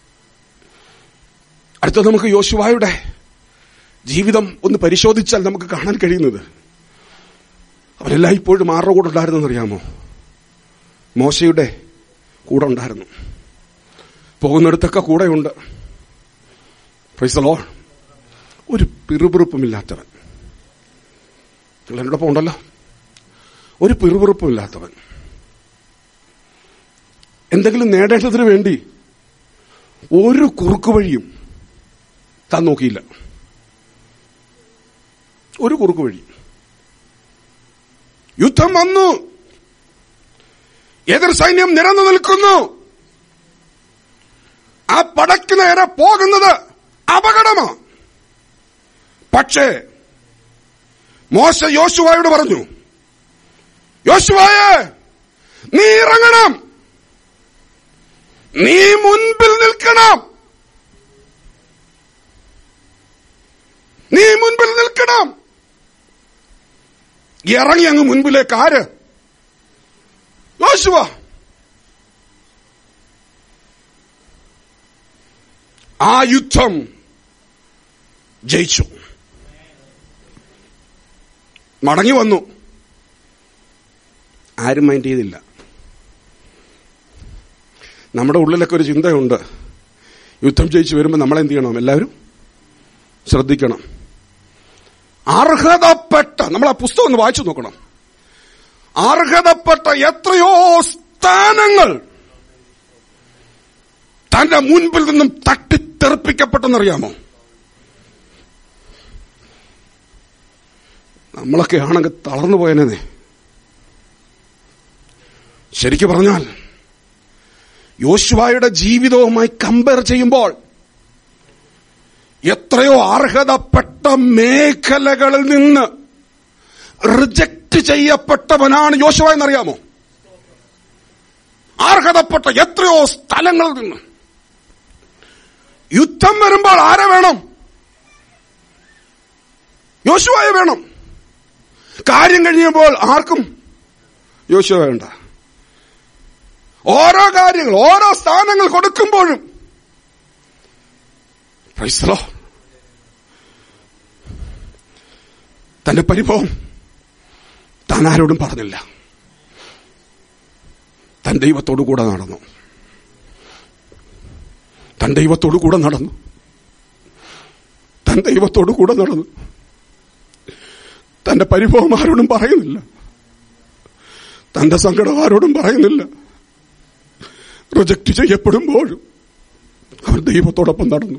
അടുത്ത നമുക്ക് യോശുവായുടെ ജീവിതം ഒന്ന് പരിശോധിച്ചാൽ നമുക്ക് കാണാൻ കഴിയുന്നത് അവരെല്ലാം ഇപ്പോഴും ആരുടെ കൂടെ ഉണ്ടായിരുന്നെന്ന് അറിയാമോ മോശയുടെ കൂടെ ഉണ്ടായിരുന്നു പോകുന്നിടത്തൊക്കെ കൂടെയുണ്ട് പ്രൈസലോ ഒരു പിറുപിറുപ്പുമില്ലാത്തവൻ നിങ്ങൾ എന്നോടൊപ്പം ഉണ്ടല്ലോ ഒരു പിറുപിറുപ്പുമില്ലാത്തവൻ എന്തെങ്കിലും നേടേണ്ടതിന് വേണ്ടി ഒരു കുറുക്കു വഴിയും താൻ നോക്കിയില്ല ഒരു കുറുക്കു വഴി യുദ്ധം വന്നു എതിർ സൈന്യം നിരന്നു നിൽക്കുന്നു ആ പടക്ക് നേരെ പോകുന്നത് അപകടമാണ് പക്ഷേ മോശ യോശുവായോട് പറഞ്ഞു യോശുവായെ നീ ഇറങ്ങണം നീ മുൻപിൽ നിൽക്കണം നീ മുൻപിൽ നിൽക്കണം ഇറങ്ങി അങ്ങ് മുൻപിലേക്ക് ആര് യോശുവ ആ യുദ്ധം ജയിച്ചു മടങ്ങി വന്നു ആരും മൈൻഡ് ചെയ്തില്ല നമ്മുടെ ഉള്ളിലൊക്കെ ഒരു ചിന്തയുണ്ട് യുദ്ധം ജയിച്ചു വരുമ്പോൾ നമ്മൾ എന്ത് ചെയ്യണം എല്ലാവരും ശ്രദ്ധിക്കണം അർഹതപ്പെട്ട നമ്മൾ ആ പുസ്തകം ഒന്ന് വായിച്ചു നോക്കണം അർഹതപ്പെട്ട എത്രയോ സ്ഥാനങ്ങൾ തന്റെ മുൻപിൽ നിന്നും തട്ടിത്തെറിപ്പിക്കപ്പെട്ടെന്നറിയാമോ നമ്മളൊക്കെ ആണെങ്കിൽ തളർന്നു പോയനെ ശരിക്കു പറഞ്ഞാൽ യോശുവായുടെ ജീവിതവുമായി കമ്പയർ ചെയ്യുമ്പോൾ എത്രയോ അർഹതപ്പെട്ട മേഖലകളിൽ നിന്ന് റിജക്ട് ചെയ്യപ്പെട്ടവനാണ് യോശുവ എന്നറിയാമോ അർഹതപ്പെട്ട എത്രയോ സ്ഥലങ്ങളിൽ നിന്ന് യുദ്ധം വരുമ്പോൾ ആരെ വേണം യോശുവായ വേണം കാര്യം കഴിയുമ്പോൾ ആർക്കും യോശുവ വേണ്ട ഓരോ കാര്യങ്ങൾ ഓരോ സ്ഥാനങ്ങൾ കൊടുക്കുമ്പോഴും പ്രൈസലോ തന്റെ പരിഭവം താൻ ആരോടും പറഞ്ഞില്ല തൻ ദൈവത്തോടു കൂടെ നടന്നു തൻ ദൈവത്തോടു കൂടെ നടന്നു തൻ ദൈവത്തോടു കൂടെ നടന്നു തന്റെ പരിഭവം ആരോടും പറയുന്നില്ല തന്റെ സങ്കടം ആരോടും പറയുന്നില്ല റിജക്ട് ചെയ്യപ്പെടുമ്പോഴും അവൻ ദൈവത്തോടൊപ്പം നടന്നു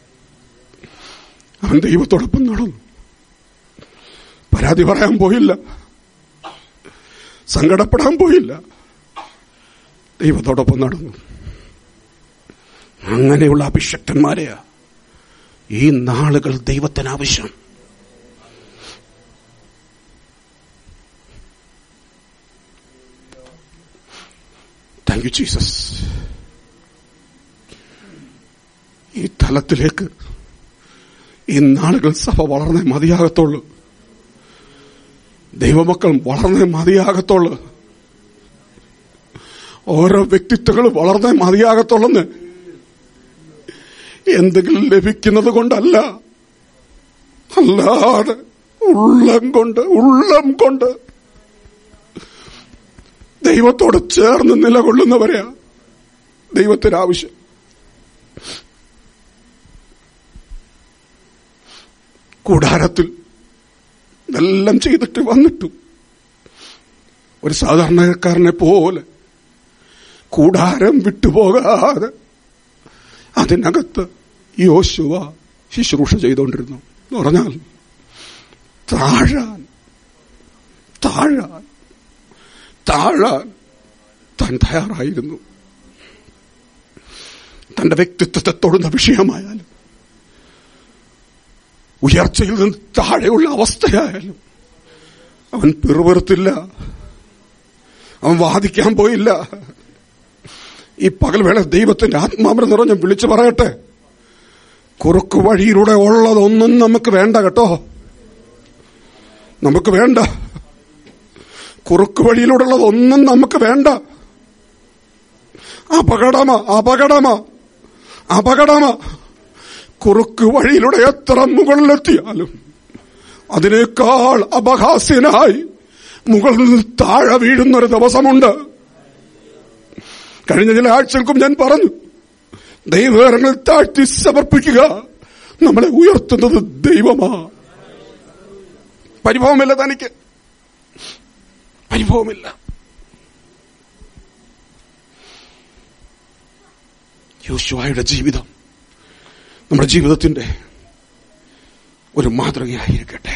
അവൻ ദൈവത്തോടൊപ്പം നടന്നു പരാതി പറയാൻ പോയില്ല സങ്കടപ്പെടാൻ പോയില്ല ദൈവത്തോടൊപ്പം നടന്നു അങ്ങനെയുള്ള അഭിഷക്തന്മാരെയാ ഈ നാളുകൾ ദൈവത്തിന് ആവശ്യം താങ്ക് യു ജീസസ് ഈ തലത്തിലേക്ക് ഈ നാളുകൾ സഭ വളർന്നേ മതിയാകത്തുള്ളൂ ദൈവമക്കൾ വളർന്നേ മതിയാകത്തുള്ളൂ ഓരോ വ്യക്തിത്വങ്ങൾ വളർന്നേ മതിയാകത്തുള്ളെന്ന് എന്തെങ്കിലും ലഭിക്കുന്നത് കൊണ്ടല്ല അല്ലാതെ ഉള്ളം കൊണ്ട് ഉള്ളം കൊണ്ട് ദൈവത്തോട് ചേർന്ന് നിലകൊള്ളുന്നവരെയാ ദൈവത്തിന് ആവശ്യം കൂടാരത്തിൽ എല്ലാം ചെയ്തിട്ട് വന്നിട്ടു ഒരു സാധാരണക്കാരനെ പോലെ കൂടാരം വിട്ടുപോകാതെ അതിനകത്ത് യോശുവ ശുശ്രൂഷ ചെയ്തുകൊണ്ടിരുന്നു എന്ന് പറഞ്ഞാൽ താഴാൻ താഴാൻ താഴാൻ താൻ തയ്യാറായിരുന്നു തന്റെ വ്യക്തിത്വത്തെ തൊടുന്ന വിഷയമായാലും ഉയർച്ചയിൽ നിന്ന് താഴെയുള്ള അവസ്ഥയായാലും അവൻ പിറുപിറുത്തില്ല അവൻ വാദിക്കാൻ പോയില്ല ഈ പകൽവേള ദൈവത്തിന്റെ ആത്മാവിനെ നിറഞ്ഞ് വിളിച്ചു പറയട്ടെ കുറുക്കു വഴിയിലൂടെ ഉള്ളതൊന്നും നമുക്ക് വേണ്ട കേട്ടോ നമുക്ക് വേണ്ട കുറുക്കു വഴിയിലൂടെയുള്ളതൊന്നും നമുക്ക് വേണ്ട അപകടമാ അപകടമാ അപകടമാ കുറുക്ക് വഴിയിലൂടെ എത്ര മുകളിലെത്തിയാലും അതിനേക്കാൾ അപഹാസ്യനായി മുകളിൽ നിന്ന് താഴെ വീഴുന്നൊരു ദിവസമുണ്ട് കഴിഞ്ഞ ചില ആഴ്ചകൾക്കും ഞാൻ പറഞ്ഞു ദൈവകരങ്ങൾ താഴ്ത്തി സമർപ്പിക്കുക നമ്മളെ ഉയർത്തുന്നത് ദൈവമാ പരിഭവമില്ല തനിക്ക് പരിഭവമില്ല യോശുവായുടെ ജീവിതം നമ്മുടെ ജീവിതത്തിന്റെ ഒരു മാതൃകയായിരിക്കട്ടെ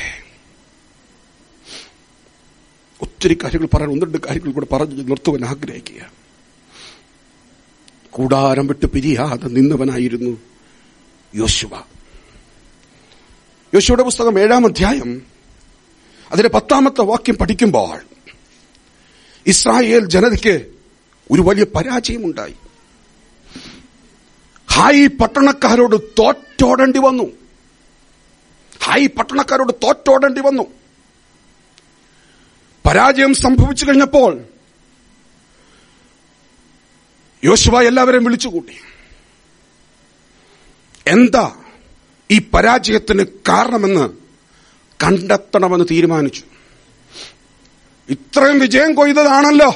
ഒത്തിരി കാര്യങ്ങൾ പറയാൻ ഒന്ന് രണ്ട് കാര്യങ്ങൾ കൂടെ പറഞ്ഞു നിർത്തുവാൻ ആഗ്രഹിക്കുക കൂടാരം വിട്ട് പിരിയാതെ നിന്നവനായിരുന്നു യോശുവ യോശുവയുടെ പുസ്തകം ഏഴാം അധ്യായം അതിന്റെ പത്താമത്തെ വാക്യം പഠിക്കുമ്പോൾ ഇസ്രായേൽ ജനതയ്ക്ക് ഒരു വലിയ പരാജയമുണ്ടായി ഹായ് പട്ടണക്കാരോട് തോറ്റോടേണ്ടി വന്നു ഹായ് പട്ടണക്കാരോട് തോറ്റോടേണ്ടി വന്നു പരാജയം സംഭവിച്ചു കഴിഞ്ഞപ്പോൾ യോശുവ എല്ലാവരെയും വിളിച്ചുകൂട്ടി എന്താ ഈ പരാജയത്തിന് കാരണമെന്ന് കണ്ടെത്തണമെന്ന് തീരുമാനിച്ചു ഇത്രയും വിജയം കൊയ്തതാണല്ലോ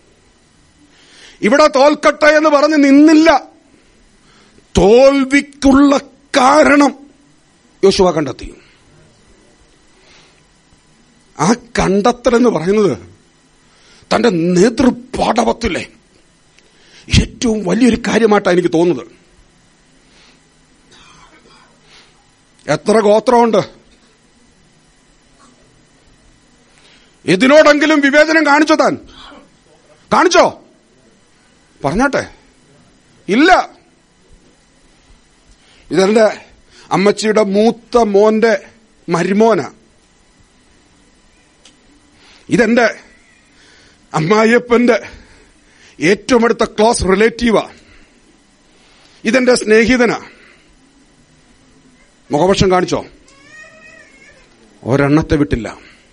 ഇവിടെ തോൽക്കട്ടെ എന്ന് പറഞ്ഞ് നിന്നില്ല തോൽവിക്കുള്ള കാരണം യോശുവ കണ്ടെത്തി ആ കണ്ടെത്തൽ എന്ന് പറയുന്നത് തന്റെ നേതൃപാടവത്തിലെ ഏറ്റവും വലിയൊരു കാര്യമായിട്ടാണ് എനിക്ക് തോന്നുന്നത് എത്ര ഗോത്രമുണ്ട് ഇതിനോടെങ്കിലും വിവേചനം കാണിച്ചോ താൻ കാണിച്ചോ പറഞ്ഞാട്ടെ ഇല്ല ഇതെന്റെ അമ്മച്ചിയുടെ മൂത്ത മോന്റെ മരുമോന ഇതെന്റെ അമ്മായിയപ്പന്റെ ഏറ്റവും അടുത്ത ക്ലോസ് റിലേറ്റീവാ ഇതെന്റെ സ്നേഹിതനാ മുഖപക്ഷം കാണിച്ചോ ഒരെണ്ണത്തെ വിട്ടില്ല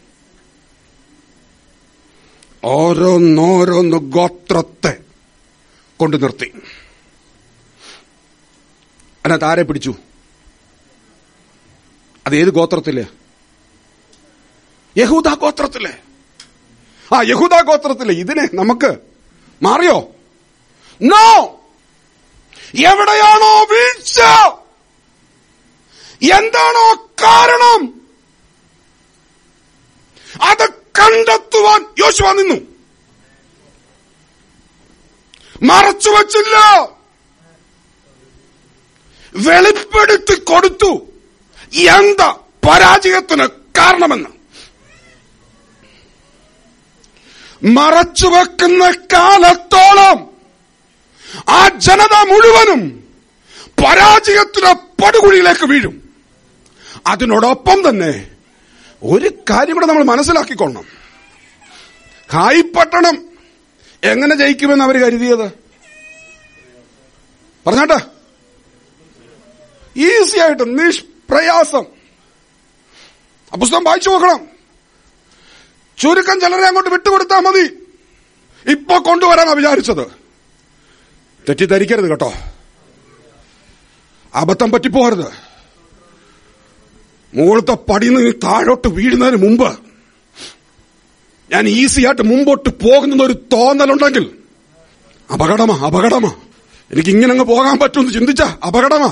ഓരോന്നോരോന്ന് ഗോത്രത്തെ കൊണ്ടു നിർത്തി അതിനകത്ത് ആരെ പിടിച്ചു അത് ഏത് ഗോത്രത്തില് യഹൂദ ഗോത്രത്തില് ആ യഹൂദ ഗോത്രത്തില് ഇതിനെ നമുക്ക് മാറിയോ നോ എവിടെയാണോ വീഴ്ച എന്താണോ കാരണം അത് കണ്ടെത്തുവാൻ യോശുവ നിന്നു മറച്ചു വച്ചില്ല വെളിപ്പെടുത്തി കൊടുത്തു എന്താ പരാജയത്തിന് കാരണമെന്ന് മറച്ചുവെക്കുന്ന കാലത്തോളം ആ ജനത മുഴുവനും പരാജയത്തിന് പടുകുഴിയിലേക്ക് വീഴും അതിനോടൊപ്പം തന്നെ ഒരു കാര്യം കൂടെ നമ്മൾ മനസ്സിലാക്കിക്കൊള്ളണം ഹായ് പട്ടണം എങ്ങനെ ജയിക്കുമെന്ന് അവർ കരുതിയത് പറഞ്ഞാട്ടെ ഈസി ആയിട്ട് നിഷ്പ്രയാസം ആ പുസ്തകം വായിച്ചു നോക്കണം ചുരുക്കം ചിലരെ അങ്ങോട്ട് വിട്ടുകൊടുത്താൽ മതി ഇപ്പൊ കൊണ്ടുവരാനാ വിചാരിച്ചത് തെറ്റിദ്ധരിക്കരുത് കേട്ടോ അബദ്ധം പറ്റിപ്പോകരുത് മുകളിലത്തെ പടിയിൽ നിന്ന് താഴോട്ട് വീഴുന്നതിന് മുമ്പ് ഞാൻ ഈസിയായിട്ട് മുമ്പോട്ട് പോകുന്ന ഒരു തോന്നലുണ്ടെങ്കിൽ അപകടമാ അപകടമാ എനിക്ക് ഇങ്ങനെ അങ്ങ് പോകാൻ പറ്റുമെന്ന് ചിന്തിച്ച അപകടമാ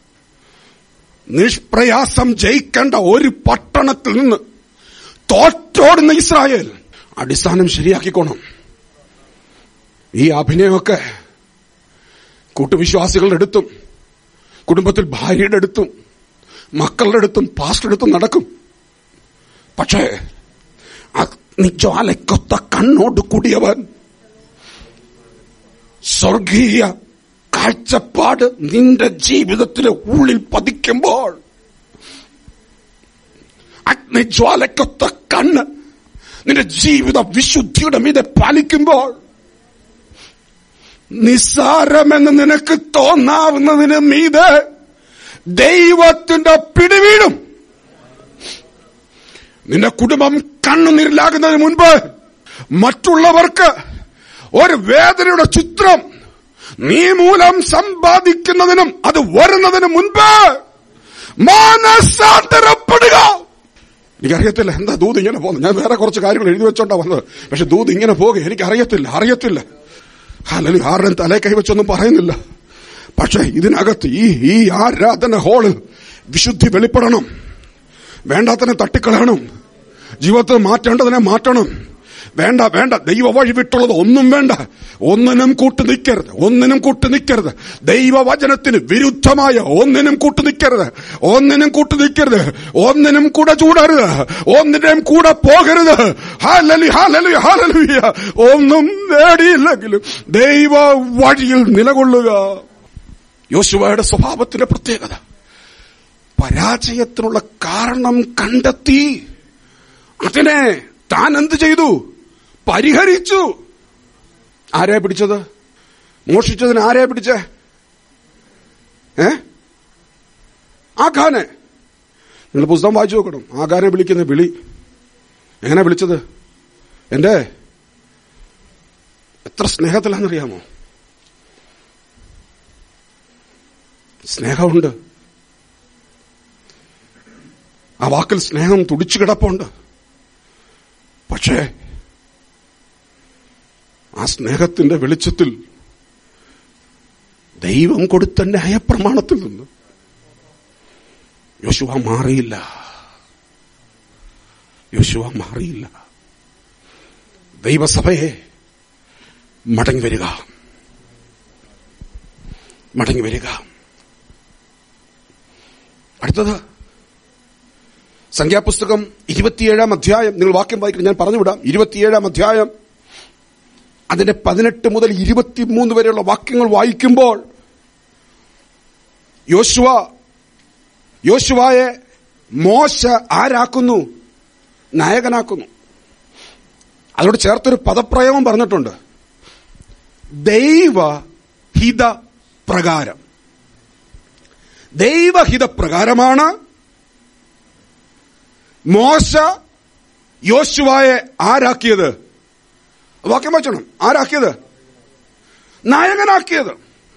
നിഷ്പ്രയാസം ജയിക്കേണ്ട ഒരു പട്ടണത്തിൽ നിന്ന് തോറ്റോടുന്ന ഇസ്രായേൽ അടിസ്ഥാനം ശരിയാക്കിക്കോണം ഈ അഭിനയമൊക്കെ കൂട്ടുവിശ്വാസികളുടെ അടുത്തും കുടുംബത്തിൽ ഭാര്യയുടെ അടുത്തും മക്കളുടെ അടുത്തും പാസ്റ്റർ അടുത്തും നടക്കും പക്ഷേ അഗ്നിജ്വാലക്കൊത്ത കണ്ണോട് കൂടിയവൻ സ്വർഗീയ കാഴ്ചപ്പാട് നിന്റെ ജീവിതത്തിലെ ഉള്ളിൽ പതിക്കുമ്പോൾ അഗ്നിജ്വാലക്കൊത്ത കണ്ണ് നിന്റെ ജീവിത വിശുദ്ധിയുടെ മീതെ പാലിക്കുമ്പോൾ നിസ്സാരമെന്ന് നിനക്ക് തോന്നാവുന്നതിന് മീതെ ദൈവത്തിന്റെ പിടിവീടും നിന്റെ കുടുംബം കണ്ണുനീരിലാകുന്നതിന് മുൻപ് മറ്റുള്ളവർക്ക് ഒരു വേദനയുടെ ചിത്രം നീ മൂലം സമ്പാദിക്കുന്നതിനും അത് വരുന്നതിന് മുൻപ് മാനസാന്തരപ്പെടുക എനിക്കറിയത്തില്ല എന്താ ദൂത് ഇങ്ങനെ പോകുന്നത് ഞാൻ വേറെ കുറച്ച് കാര്യങ്ങൾ എഴുതി വെച്ചോണ്ടാ വന്നത് പക്ഷെ ദൂത് ഇങ്ങനെ പോകുക എനിക്ക് അറിയത്തില്ല അറിയത്തില്ല അല്ലെങ്കിൽ ആരുടെയും തലേ കൈവച്ചൊന്നും പറയുന്നില്ല പക്ഷെ ഇതിനകത്ത് ഈ ഈ ആരാധന ഹോള് വിശുദ്ധി വെളിപ്പെടണം വേണ്ടാത്തതിനെ തട്ടിക്കളയണം ജീവിതത്തിൽ മാറ്റേണ്ടതിനെ മാറ്റണം വേണ്ട വേണ്ട ദൈവ വഴി വിട്ടുള്ളത് ഒന്നും വേണ്ട ഒന്നിനും കൂട്ടു നിൽക്കരുത് ഒന്നിനും കൂട്ടു നിൽക്കരുത് ദൈവവചനത്തിന് വിരുദ്ധമായ ഒന്നിനും കൂട്ടു നിൽക്കരുത് ഒന്നിനും കൂട്ടു നിൽക്കരുത് ഒന്നിനും കൂടെ ചൂടരുത് ഒന്നിനും കൂടെ പോകരുത് ഹാലലി ഹാലലി ഹാലലുയ ഒന്നും നേടിയില്ലെങ്കിലും ദൈവ വഴിയിൽ നിലകൊള്ളുക യോശുവയുടെ സ്വഭാവത്തിന്റെ പ്രത്യേകത പരാജയത്തിനുള്ള കാരണം കണ്ടെത്തി അതിനെ താൻ എന്ത് ചെയ്തു പരിഹരിച്ചു ആരെ പിടിച്ചത് മോഷിച്ചതിന് ആരെ പിടിച്ചേ ഏ ആഖാനെ നിങ്ങൾ പുസ്തകം വായിച്ചു നോക്കണം ആഖാനെ വിളിക്കുന്ന വിളി എങ്ങനെ വിളിച്ചത് എന്റെ എത്ര സ്നേഹത്തിലാണെന്നറിയാമോ സ്നേഹമുണ്ട് ആ വാക്കിൽ സ്നേഹം തുടിച്ചു കിടപ്പുണ്ട് പക്ഷേ ആ സ്നേഹത്തിന്റെ വെളിച്ചത്തിൽ ദൈവം കൊടുത്ത ന്യായപ്രമാണത്തിൽ നിന്ന് യോശുവ മാറിയില്ല യോശുവ മാറിയില്ല ദൈവസഭയെ മടങ്ങി വരിക മടങ്ങി വരിക അടുത്തത് സംഖ്യാപുസ്തകം ഇരുപത്തിയേഴാം അധ്യായം നിങ്ങൾ വാക്യം വായിക്കണം ഞാൻ പറഞ്ഞുവിടാം ഇരുപത്തിയേഴാം അധ്യായം അതിന്റെ പതിനെട്ട് മുതൽ ഇരുപത്തിമൂന്ന് വരെയുള്ള വാക്യങ്ങൾ വായിക്കുമ്പോൾ യോശുവ യോശുവായെ മോശ ആരാക്കുന്നു നായകനാക്കുന്നു അതോട് ചേർത്തൊരു പദപ്രയോഗം പറഞ്ഞിട്ടുണ്ട് ദൈവഹിത പ്രകാരം ദൈവഹിത പ്രകാരമാണ് മോശ യോശുവായെ ആരാക്കിയത് വാക്യം വായിച്ചോണം ആരാക്കിയത് നായകനാക്കിയത്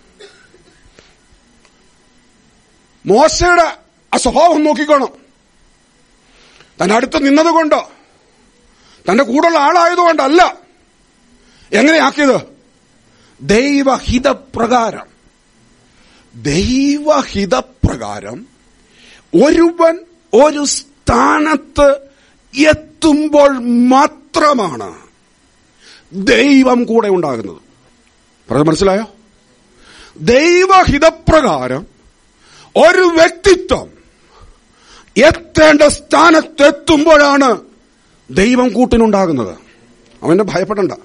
മോശയുടെ ആ സ്വഭാവം നോക്കിക്കോണം തന്റെ അടുത്ത് നിന്നതുകൊണ്ട് തന്റെ കൂടെയുള്ള ആളായതുകൊണ്ടല്ല എങ്ങനെയാക്കിയത് ദൈവഹിതപ്രകാരം ദൈവഹിതപ്രകാരം ഒരുവൻ ഒരു സ്ഥാനത്ത് എത്തുമ്പോൾ മാത്രമാണ് ദൈവം കൂടെ ഉണ്ടാകുന്നത് പറഞ്ഞത് മനസ്സിലായോ ദൈവഹിതപ്രകാരം ഒരു വ്യക്തിത്വം എത്തേണ്ട സ്ഥാനത്തെത്തുമ്പോഴാണ് ദൈവം കൂട്ടിനുണ്ടാകുന്നത് അവന്റെ ഭയപ്പെടണ്ട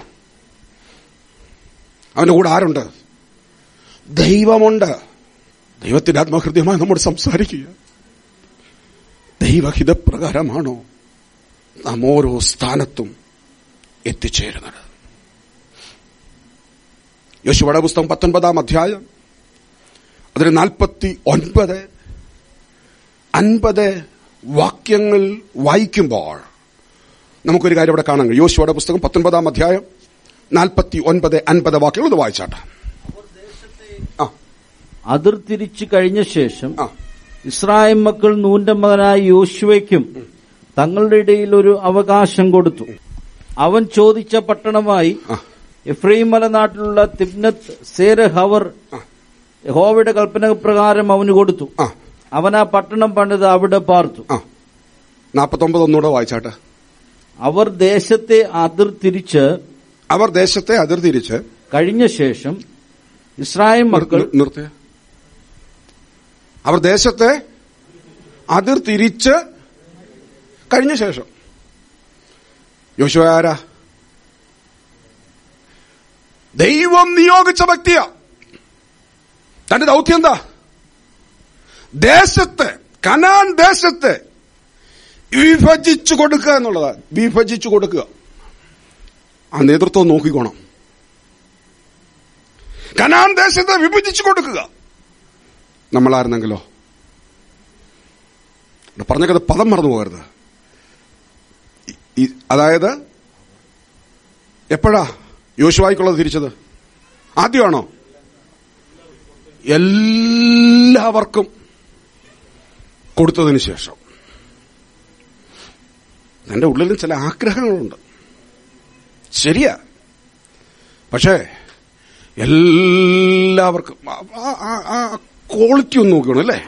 അവന്റെ കൂടെ ആരുണ്ട് ദൈവമുണ്ട് ദൈവത്തിന്റെ ആത്മഹൃദ്യമായി നമ്മോട് സംസാരിക്കുക ദൈവഹിതപ്രകാരമാണോ നാം ഓരോ സ്ഥാനത്തും എത്തിച്ചേരുന്നത് യോശുവയുടെ പുസ്തകം പത്തൊൻപതാം അധ്യായം അതിന് നാൽപ്പത്തി ഒൻപത് അൻപത് വാക്യങ്ങൾ വായിക്കുമ്പോൾ നമുക്കൊരു കാര്യം ഇവിടെ കാണാൻ കഴിയും യോശുവയുടെ പുസ്തകം പത്തൊൻപതാം അധ്യായം നാൽപ്പത്തി ഒൻപത് അൻപത് വാക്യങ്ങൾ ഇത് വായിച്ചാട്ടെ ആ അതിർത്തിരിച്ചു കഴിഞ്ഞ ശേഷം ആ ഇസ്രായേൽ മക്കൾ നൂന്റെ മകനായ യോശുവയ്ക്കും തങ്ങളുടെ ഇടയിൽ ഒരു അവകാശം കൊടുത്തു അവൻ ചോദിച്ച പട്ടണമായി ആ എഫ്രൈം മലനാട്ടിലുള്ള തിബ്നത്ത് സേരഹവർ യഹോവയുടെ കൽപ്പന പ്രകാരം അവന് കൊടുത്തു ആ അവൻ ആ പട്ടണം പണിത് അവിടെ പാർത്തു ആ നാൽപ്പത്തൊമ്പത് ഒന്നുകൂടെ വായിച്ചാട്ടെ അവർ ദേശത്തെ അതിർത്തിരിച്ച് അവർ ദേശത്തെ അതിർതിരിച്ച് കഴിഞ്ഞ ശേഷം ഇസ്രായേൽ മക്കൾ നിർ- നിർത്തിയ അവർ ദേശത്തെ അതിർതിരിച്ച് കഴിഞ്ഞ ശേഷം യോശുവ ആരാ ദൈവം നിയോഗിച്ച വ്യക്തിയാ തന്റെ ദൗത്യം എന്താ ദേശത്തെ കനാൻ ദേശത്തെ വിഭജിച്ചു കൊടുക്കുക എന്നുള്ളതാ വിഭജിച്ചു കൊടുക്കുക ആ നേതൃത്വം നോക്കിക്കോണം കനാൻ ദേശത്തെ വിഭജിച്ചു കൊടുക്കുക നമ്മളായിരുന്നെങ്കിലോ ഇവിടെ പറഞ്ഞത് പദം മറന്നു പോകരുത് ഈ- ഈ- അതായത് എപ്പോഴാ യോശുവായിക്കുള്ളത് തിരിച്ചത് ആദ്യമാണോ എല്ലാവർക്കും കൊടുത്തതിന് ശേഷം എന്റെ ഉള്ളിലും ചില ആഗ്രഹങ്ങളുണ്ട് ശരിയാ പക്ഷേ എല്ലാവർക്കും ആ ക്വാളിറ്റി ഒന്ന് നോക്കണം അല്ലേ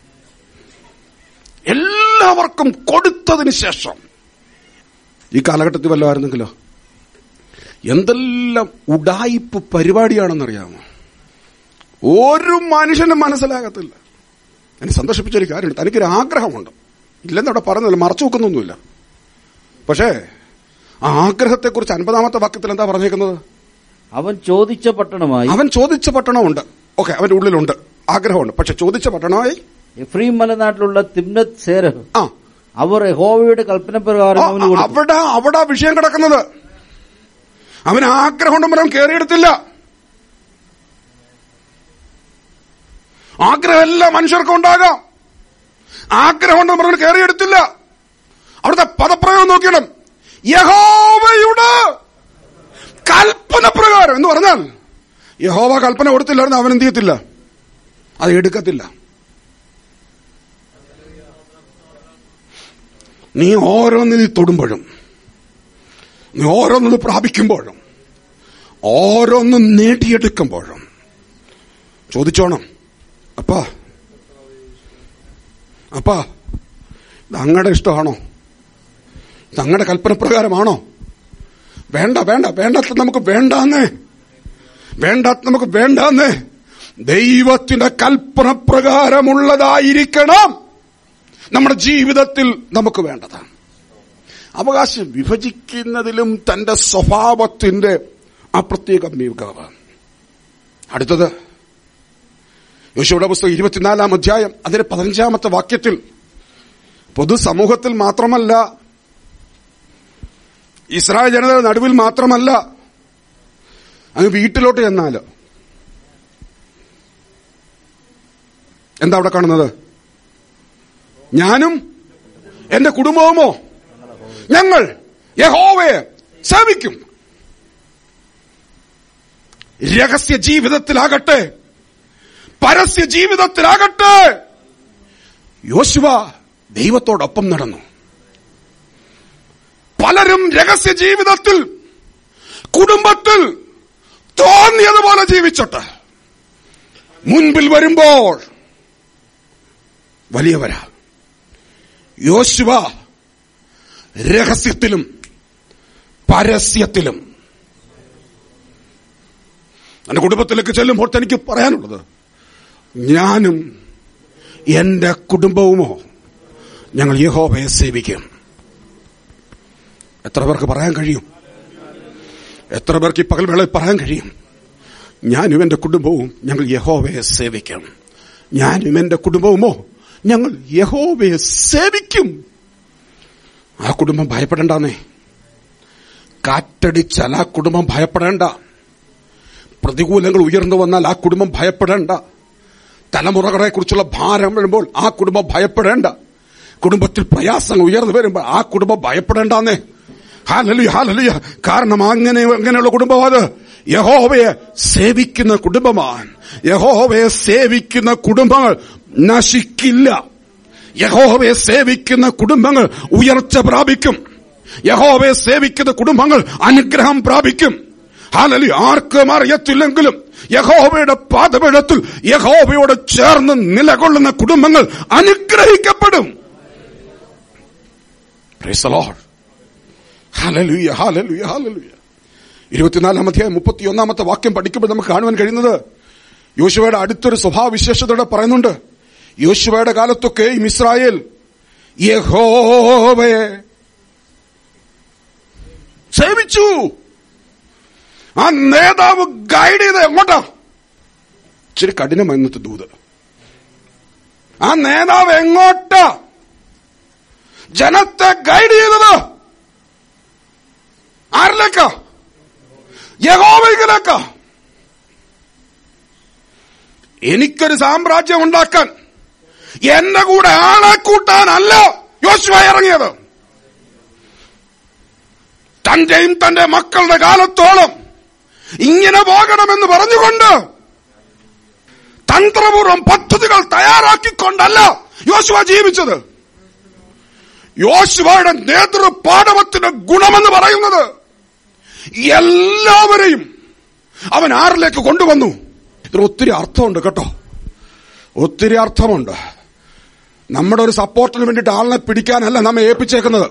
എല്ലാവർക്കും കൊടുത്തതിന് ശേഷം ഈ കാലഘട്ടത്തിൽ വല്ലതായിരുന്നെങ്കിലോ എന്തെല്ലാം ഉടായിപ്പ് പരിപാടിയാണെന്നറിയാമോ ഒരു മനുഷ്യനും മനസ്സിലാകത്തില്ല എന്നെ സന്തോഷിപ്പിച്ചൊരു കാര്യമുണ്ട് തനിക്കൊരു ആഗ്രഹമുണ്ട് ഇല്ലെന്ന് അവിടെ പറയുന്നില്ല മറച്ചു വെക്കുന്നൊന്നുമില്ല പക്ഷേ ആ ആഗ്രഹത്തെക്കുറിച്ച് അൻപതാമത്തെ വാക്യത്തിൽ എന്താ പറഞ്ഞേക്കുന്നത് അവൻ ചോദിച്ച പട്ടണമായി അവൻ ചോദിച്ച പട്ടണമുണ്ട് ഓക്കെ അവന്റെ ഉള്ളിലുണ്ട് ആഗ്രഹമുണ്ട് പക്ഷെ ചോദിച്ച പട്ടണമായി എഫ്രീം മലനാട്ടിലുള്ള തിബ്നത്ത് സേരഹ് ആ അവർ യഹോവയുടെ കൽപ്പന പ്രകാരം ആ, അവന് കൊടുത്തു അവിടെ അവിടെ ആ വിഷയം കിടക്കുന്നത് അവന് ആഗ്രഹമുണ്ടെങ്കിൽ അവൻ കയറിയെടുത്തില്ല ആഗ്രഹം എല്ലാ മനുഷ്യർക്കും ഉണ്ടാകാം ആഗ്രഹമുണ്ടെന്ന് പറഞ്ഞ് കയറിയെടുത്തില്ല അവിടുത്തെ പദപ്രയോഗം നോക്കണം യഹോവയുടെ കൽപ്പന പ്രകാരം എന്ന് പറഞ്ഞാൽ യഹോവ കൽപ്പന കൊടുത്തില്ലായിരുന്നു അവൻ എന്ത് ചെയ്യത്തില്ല അത് എടുക്കത്തില്ല നീ ഓരോന്നിൽ തൊടുമ്പോഴും നീ ഓരോന്നത് പ്രാപിക്കുമ്പോഴും ഓരോന്നും നേടിയെടുക്കുമ്പോഴും ചോദിച്ചോണം അപ്പാ അപ്പാ ഇത് അങ്ങയുടെ ഇഷ്ടമാണോ ഇത് അങ്ങയുടെ കൽപ്പന പ്രകാരമാണോ വേണ്ട വേണ്ട വേണ്ടാത്ത നമുക്ക് വേണ്ടാന്നേ വേണ്ടാത്ത നമുക്ക് വേണ്ടാന്നേ ദൈവത്തിന്റെ കൽപ്പന പ്രകാരമുള്ളതായിരിക്കണം നമ്മുടെ ജീവിതത്തിൽ നമുക്ക് വേണ്ടത് അവകാശം വിഭജിക്കുന്നതിലും തന്റെ സ്വഭാവത്തിന്റെ ആ പ്രത്യേക മികവ് അടുത്തത് യോശുവയുടെ പുസ്തകം ഇരുപത്തിനാലാം അധ്യായം അതിന്റെ പതിനഞ്ചാമത്തെ വാക്യത്തിൽ പൊതുസമൂഹത്തിൽ മാത്രമല്ല ഇസ്രായേൽ ജനതയുടെ നടുവിൽ മാത്രമല്ല അങ്ങ് വീട്ടിലോട്ട് ചെന്നാല് എന്താ അവിടെ കാണുന്നത് ഞാനും എന്റെ കുടുംബവുമോ ഞങ്ങൾ യഹോവയെ സേവിക്കും രഹസ്യ ജീവിതത്തിലാകട്ടെ പരസ്യ ജീവിതത്തിലാകട്ടെ യോശുവ ദൈവത്തോടൊപ്പം നടന്നു പലരും രഹസ്യ ജീവിതത്തിൽ കുടുംബത്തിൽ തോന്നിയതുപോലെ ജീവിച്ചോട്ടെ മുൻപിൽ വരുമ്പോൾ വലിയവരാ യോശുവ രഹസ്യത്തിലും പരസ്യത്തിലും എന്റെ കുടുംബത്തിലേക്ക് ചെല്ലുമ്പോൾ എനിക്ക് പറയാനുള്ളത് ഞാനും എന്റെ കുടുംബവുമോ ഞങ്ങൾ യഹോവയെ സേവിക്കും എത്ര പേർക്ക് പറയാൻ കഴിയും എത്ര പേർക്ക് ഈ പകൽവേളയിൽ പറയാൻ കഴിയും ഞാനും എന്റെ കുടുംബവും ഞങ്ങൾ യഹോവയെ സേവിക്കും ഞാനും എന്റെ കുടുംബവുമോ ഞങ്ങൾ യഹോവയെ സേവിക്കും ആ കുടുംബം ഭയപ്പെടണ്ടെന്നേ കാറ്റടിച്ചാൽ ആ കുടുംബം ഭയപ്പെടേണ്ട പ്രതികൂലങ്ങൾ ഉയർന്നു വന്നാൽ ആ കുടുംബം ഭയപ്പെടേണ്ട തലമുറകളെ കുറിച്ചുള്ള ഭാരം വരുമ്പോൾ ആ കുടുംബം ഭയപ്പെടേണ്ട കുടുംബത്തിൽ പ്രയാസങ്ങൾ ഉയർന്നു വരുമ്പോൾ ആ കുടുംബം ഭയപ്പെടേണ്ടെന്നേ ഹാലലുയ ഹാലലുയ കാരണം അങ്ങനെ അങ്ങനെയുള്ള കുടുംബം അത് യഹോവയെ സേവിക്കുന്ന കുടുംബമാണ് യഹോവയെ സേവിക്കുന്ന കുടുംബങ്ങൾ നശിക്കില്ല യഹോവയെ സേവിക്കുന്ന കുടുംബങ്ങൾ ഉയർച്ച പ്രാപിക്കും യഹോവയെ സേവിക്കുന്ന കുടുംബങ്ങൾ അനുഗ്രഹം പ്രാപിക്കും ഹാലലി ആർക്കും അറിയത്തില്ലെങ്കിലും യഹോവയുടെ പാതപീഠത്തിൽ യഹോവയോട് ചേർന്ന് നിലകൊള്ളുന്ന കുടുംബങ്ങൾ അനുഗ്രഹിക്കപ്പെടും Praise the Lord. Hallelujah, hallelujah, hallelujah. ഇരുപത്തിനാലാം അധ്യായം മുപ്പത്തിയൊന്നാമത്തെ വാക്യം പഠിക്കുമ്പോൾ നമുക്ക് കാണുവാൻ കഴിയുന്നത് യോശുവയുടെ അടുത്തൊരു സ്വഭാവവിശേഷതയോടെ പറയുന്നുണ്ട് യോശുവയുടെ കാലത്തൊക്കെ ഇസ്രായേൽ യഹോവയെ സേവിച്ചു ആ നേതാവ് ഗൈഡ് ചെയ്ത് എങ്ങോട്ടാ ഇച്ചിരി കഠിനമായി ഇന്നത്തെ ദൂത് ആ നേതാവ് എങ്ങോട്ടാ ജനത്തെ ഗൈഡ് ചെയ്തത് ആരിലേക്കാ യഹോവയിലേക്കാ എനിക്കൊരു സാമ്രാജ്യം ഉണ്ടാക്കാൻ എന്റെ കൂടെ ആളെ കൂട്ടാനല്ല യോശുവ ഇറങ്ങിയത് തന്റെയും തന്റെ മക്കളുടെ കാലത്തോളം ഇങ്ങനെ പോകണമെന്ന് പറഞ്ഞുകൊണ്ട് തന്ത്രപൂർവ്വം പദ്ധതികൾ തയ്യാറാക്കിക്കൊണ്ടല്ല യോശുവ ജീവിച്ചത് യോശുവയുടെ നേതൃപാടവത്തിന്റെ ഗുണമെന്ന് പറയുന്നത് എല്ലാവരെയും അവൻ ആറിലേക്ക് കൊണ്ടുവന്നു ഇതിന് ഒത്തിരി അർത്ഥമുണ്ട് കേട്ടോ ഒത്തിരി അർത്ഥമുണ്ട് നമ്മുടെ ഒരു സപ്പോർട്ടിന് വേണ്ടിയിട്ട് ആളിനെ പിടിക്കാനല്ല നമ്മെ ഏൽപ്പിച്ചേക്കുന്നത്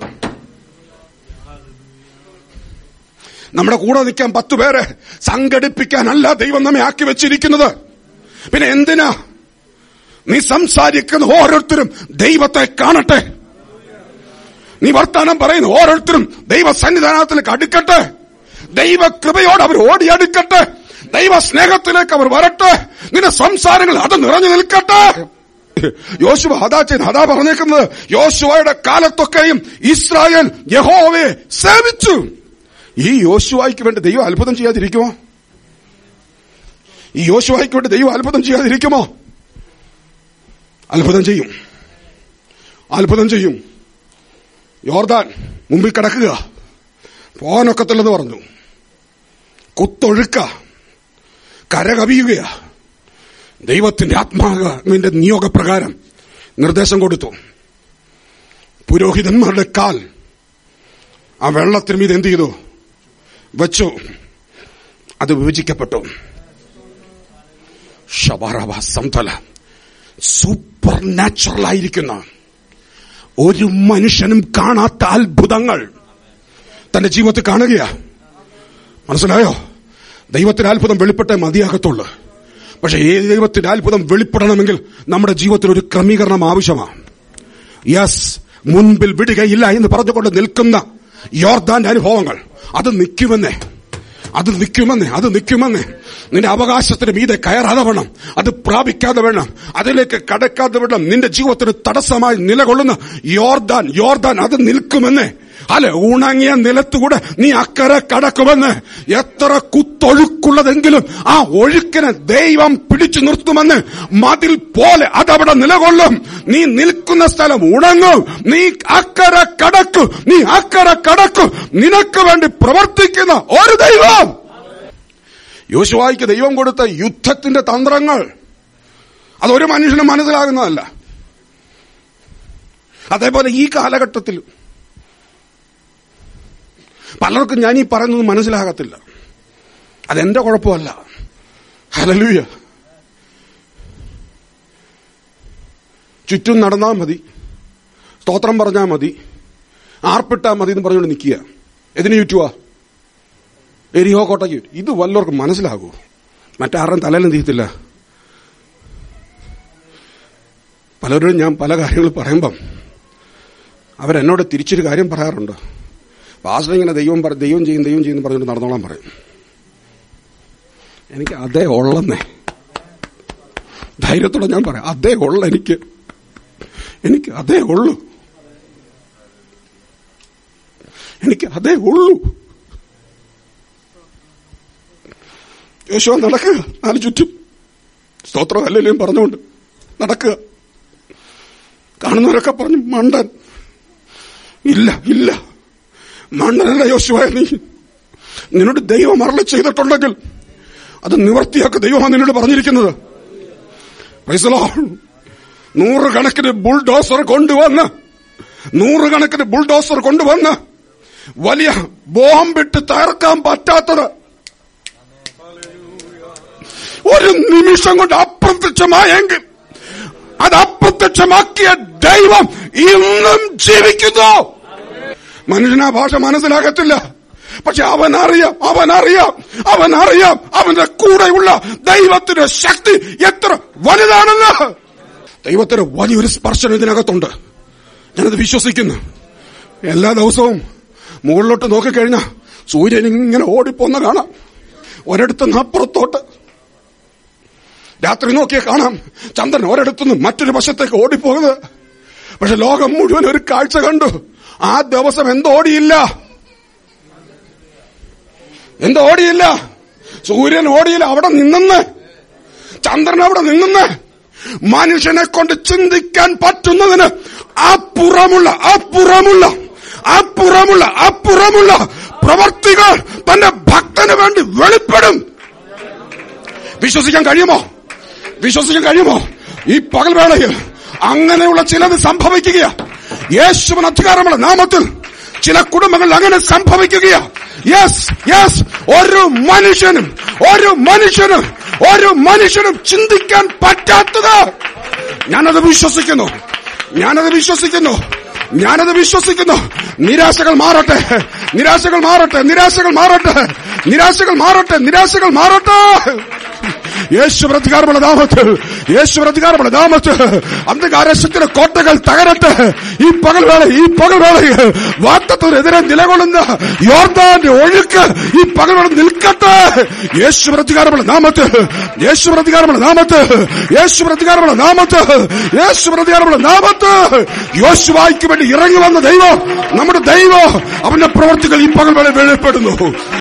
നമ്മുടെ കൂടെ നിൽക്കാൻ പത്തു പേരെ സംഘടിപ്പിക്കാനല്ല ദൈവം നമ്മെ ആക്കി വെച്ചിരിക്കുന്നത് പിന്നെ എന്തിനാ നീ സംസാരിക്കുന്ന ഓരോരുത്തരും ദൈവത്തെ കാണട്ടെ നീ വർത്താനം പറയുന്ന ഓരോരുത്തരും ദൈവ സന്നിധാനത്തിലേക്ക് അടുക്കട്ടെ ദൈവ കൃപയോട് അവർ ഓടിയടുക്കട്ടെ ദൈവ സ്നേഹത്തിലേക്ക് അവർ വരട്ടെ നിന്റെ സംസാരങ്ങൾ അത് നിറഞ്ഞു നിൽക്കട്ടെ യോശുവ അതാ ചെയ്ത് അതാ പറഞ്ഞേക്കുന്നത് യോശുവയുടെ കാലത്തൊക്കെയും ഇസ്രായേൽ യഹോവയെ സേവിച്ചു ഈ യോശുവായിക്ക് വേണ്ടി ദൈവം അത്ഭുതം ചെയ്യാതിരിക്കുമോ ഈ യോശുവായിക്ക് വേണ്ടി ദൈവം അത്ഭുതം ചെയ്യാതിരിക്കുമോ അത്ഭുതം ചെയ്യും അത്ഭുതം ചെയ്യും യോർദാൻ മുമ്പിൽ കിടക്കുക പോകാനൊക്കത്തില്ലെന്ന് പറഞ്ഞു കുത്തൊഴുക്ക കരകവിയുകയാ ദൈവത്തിന്റെ ആത്മാവിന്റെ നിയോഗപ്രകാരം നിർദ്ദേശം കൊടുത്തു പുരോഹിതന്മാരുടെ കാൽ ആ വെള്ളത്തിന് മീത് എന്ത് ചെയ്തു വച്ചു അത് വിഭജിക്കപ്പെട്ടു ഷബാറബ സംതല സൂപ്പർ നാച്ചുറൽ ആയിരിക്കുന്ന ഒരു മനുഷ്യനും കാണാത്ത അത്ഭുതങ്ങൾ തന്റെ ജീവിതത്തിൽ കാണുകയാ മനസ്സിലായോ ദൈവത്തിന്റെ അത്ഭുതം വെളിപ്പെട്ടേ മതിയാകത്തുള്ളൂ പക്ഷെ ഈ ദൈവത്തിന്റെ അത്ഭുതം വെളിപ്പെടണമെങ്കിൽ നമ്മുടെ ജീവിതത്തിൽ ഒരു ക്രമീകരണം ആവശ്യമാണ് യെസ് മുൻപിൽ വിടുകയില്ല എന്ന് പറഞ്ഞുകൊണ്ട് നിൽക്കുന്ന യോർദാന്റെ അനുഭവങ്ങൾ അത് നിൽക്കുമെന്നേ അത് നിൽക്കുമെന്നേ അത് നിൽക്കുമെന്നേ നിന്റെ അവകാശത്തിന് മീതെ കയറാതെ വേണം അത് പ്രാപിക്കാതെ വേണം അതിലേക്ക് കടക്കാതെ വേണം നിന്റെ ജീവിതത്തിന് തടസ്സമായി നിലകൊള്ളുന്ന യോർദാൻ യോർദാൻ അത് നിൽക്കുമെന്നേ അല്ലെ ഉണങ്ങിയ നിലത്തുകൂടെ നീ അക്കരെ കടക്കുമെന്ന് എത്ര കുത്തൊഴുക്കുള്ളതെങ്കിലും ആ ഒഴുക്കിനെ ദൈവം പിടിച്ചു നിർത്തുമെന്ന് മതിൽ പോലെ അതവിടെ നിലകൊള്ളും നീ നിൽക്കുന്ന സ്ഥലം ഉണങ്ങും നീ അക്കരെ കടക്കും നീ അക്കരെ കടക്കും നിനക്ക് വേണ്ടി പ്രവർത്തിക്കുന്ന ഒരു ദൈവം യോശുവായിക്ക് ദൈവം കൊടുത്ത യുദ്ധത്തിന്റെ തന്ത്രങ്ങൾ അതൊരു മനുഷ്യന് മനസ്സിലാകുന്നതല്ല അതേപോലെ ഈ കാലഘട്ടത്തിൽ പലർക്കും ഞാൻ ഈ പറയുന്നത് മനസ്സിലാകത്തില്ല അതെന്റെ കുഴപ്പമല്ല ഹലലൂയ ചുറ്റും നടന്നാൽ മതി സ്തോത്രം പറഞ്ഞാൽ മതി ആർപ്പിട്ടാ മതി എന്ന് പറഞ്ഞുകൊണ്ട് നിൽക്കുക എതിന് ചുറ്റുവാ എരിഹോ കോട്ടയ്ക്ക് ചുറ്റും. ഇത് വല്ലവർക്കും മനസ്സിലാകൂ മറ്റാരും തലയിലും തീയത്തില്ല പലരോടും ഞാൻ പല കാര്യങ്ങൾ പറയുമ്പം അവരെന്നോട് തിരിച്ചൊരു കാര്യം പറയാറുണ്ട് പാസ്റ്റർ ഇങ്ങനെ ദൈവം പറ- ദൈവം ചെയ്യും ദൈവം ചെയ്യും പറഞ്ഞുകൊണ്ട് നടന്നോളാൻ പറയും എനിക്ക് അതേ ഉള്ളെന്നേ ധൈര്യത്തോടെ ഞാൻ പറയാം അതേ ഉള്ള എനിക്ക് എനിക്ക് അതേ ഉള്ളൂ എനിക്ക് അതേ ഉള്ളൂ യേശുവ നടക്കുക നാല് ചുറ്റും സ്തോത്രം അല്ലെങ്കിലും പറഞ്ഞുകൊണ്ട് നടക്കുക കാണുന്നവരൊക്കെ പറഞ്ഞു മണ്ടൻ ഇല്ല ഇല്ല മണ്ടനല്ല യോശുവായ നീ നിന്നോട് ദൈവം അരളി ചെയ്തിട്ടുണ്ടെങ്കിൽ അത് നിവർത്തിയാക്ക ദൈവമാണ് നിന്നോട് പറഞ്ഞിരിക്കുന്നത് Praise the Lord. നൂറുകണക്കിന് ബുൾഡോസർ കൊണ്ടുവന്ന് നൂറുകണക്കിന് ബുൾഡോസർ കൊണ്ടുവന്ന് വലിയ ബോംബിട്ട് തകർക്കാൻ പറ്റാത്തത് ഒരു നിമിഷം കൊണ്ട് അപ്രത്യക്ഷമായെങ്കിൽ അത് അപ്രത്യക്ഷമാക്കിയ ദൈവം ഇന്നും ജീവിക്കുന്നു മനുഷ്യന് ആ ഭാഷ മനസ്സിലാകത്തില്ല പക്ഷെ അവൻ അറിയാം അവൻ അറിയാം അവൻ അറിയാം അവന്റെ കൂടെയുള്ള ദൈവത്തിന്റെ ശക്തി എത്ര വലുതാണെന്ന് ദൈവത്തിന് വലിയൊരു സ്പർശനം ഇതിനകത്തുണ്ട് ഞാനത് വിശ്വസിക്കുന്നു എല്ലാ ദിവസവും മുകളിലോട്ട് നോക്കിക്കഴിഞ്ഞാൽ സൂര്യൻ ഇങ്ങനെ ഓടിപ്പോന്ന കാണാം ഒരിടത്തുനിന്ന് അപ്പുറത്തോട്ട് രാത്രി നോക്കിയാൽ കാണാം ചന്ദ്രൻ ഒരിടത്തുനിന്ന് മറ്റൊരു വശത്തേക്ക് ഓടിപ്പോകുന്നത് പക്ഷെ ലോകം മുഴുവൻ ഒരു കാഴ്ച കണ്ടു ആ ദിവസം എന്തോടിയില്ല എന്തോ ഓടിയില്ല സൂര്യൻ ഓടിയില്ല അവിടെ നിന്നെന്ന് ചന്ദ്രൻ അവിടെ നിന്നെന്ന് മനുഷ്യനെ കൊണ്ട് ചിന്തിക്കാൻ പറ്റുന്നതിന് അപ്പുറമുള്ള അപ്പുറമുള്ള അപ്പുറമുള്ള അപ്പുറമുള്ള പ്രവർത്തികൾ തന്റെ ഭക്തന് വേണ്ടി വെളിപ്പെടും വിശ്വസിക്കാൻ കഴിയുമോ വിശ്വസിക്കാൻ കഴിയുമോ ഈ പകൽവേളയിൽ അങ്ങനെയുള്ള ചിലത് സംഭവിക്കുകയാ യേശുവിന് അധികാരമുള്ള നാമത്തിൽ ചില കുടുംബങ്ങളിൽ അങ്ങനെ സംഭവിക്കുകയാ യെസ് യെസ് ഒരു മനുഷ്യനും ഒരു മനുഷ്യനും ഒരു മനുഷ്യനും ചിന്തിക്കാൻ പറ്റാത്തത് ഞാനത് വിശ്വസിക്കുന്നു ഞാനത് വിശ്വസിക്കുന്നു ഞാനത് വിശ്വസിക്കുന്നു നിരാശകൾ മാറട്ടെ നിരാശകൾ മാറട്ടെ നിരാശകൾ മാറട്ടെ നിരാശകൾ മാറട്ടെ നിരാശകൾ മാറട്ടെ യേശു പ്രതികാരമുള്ള നാമത്തിൽ യേശു പ്രതികാരമുള്ള നാമത്തിൽ അന്ധകാരശക്തിയുടെ കോട്ടകൾ തകരട്ടെ ഈ പകൽവേള ഈ പകൽവേളയിൽ വാത്തത്തിനെതിരെ നിലകൊള്ളുന്ന യോർദാന്റെ ഒഴുക്ക് ഈ പകൽവേള നിൽക്കട്ടെ യേശു പ്രതികാരമുള്ള നാമത്തിൽ യേശു പ്രതികാരമുള്ള നാമത്തിൽ യേശു പ്രതികാരമുള്ള നാമത്തിൽ യേശു പ്രതികാരമുള്ള നാമത്തിൽ യോശുവായിക്ക് വേണ്ടി ഇറങ്ങി വന്ന ദൈവം നമ്മുടെ ദൈവം അവന്റെ പ്രവർത്തികൾ ഈ പകൽവേള വെളിപ്പെടുന്നു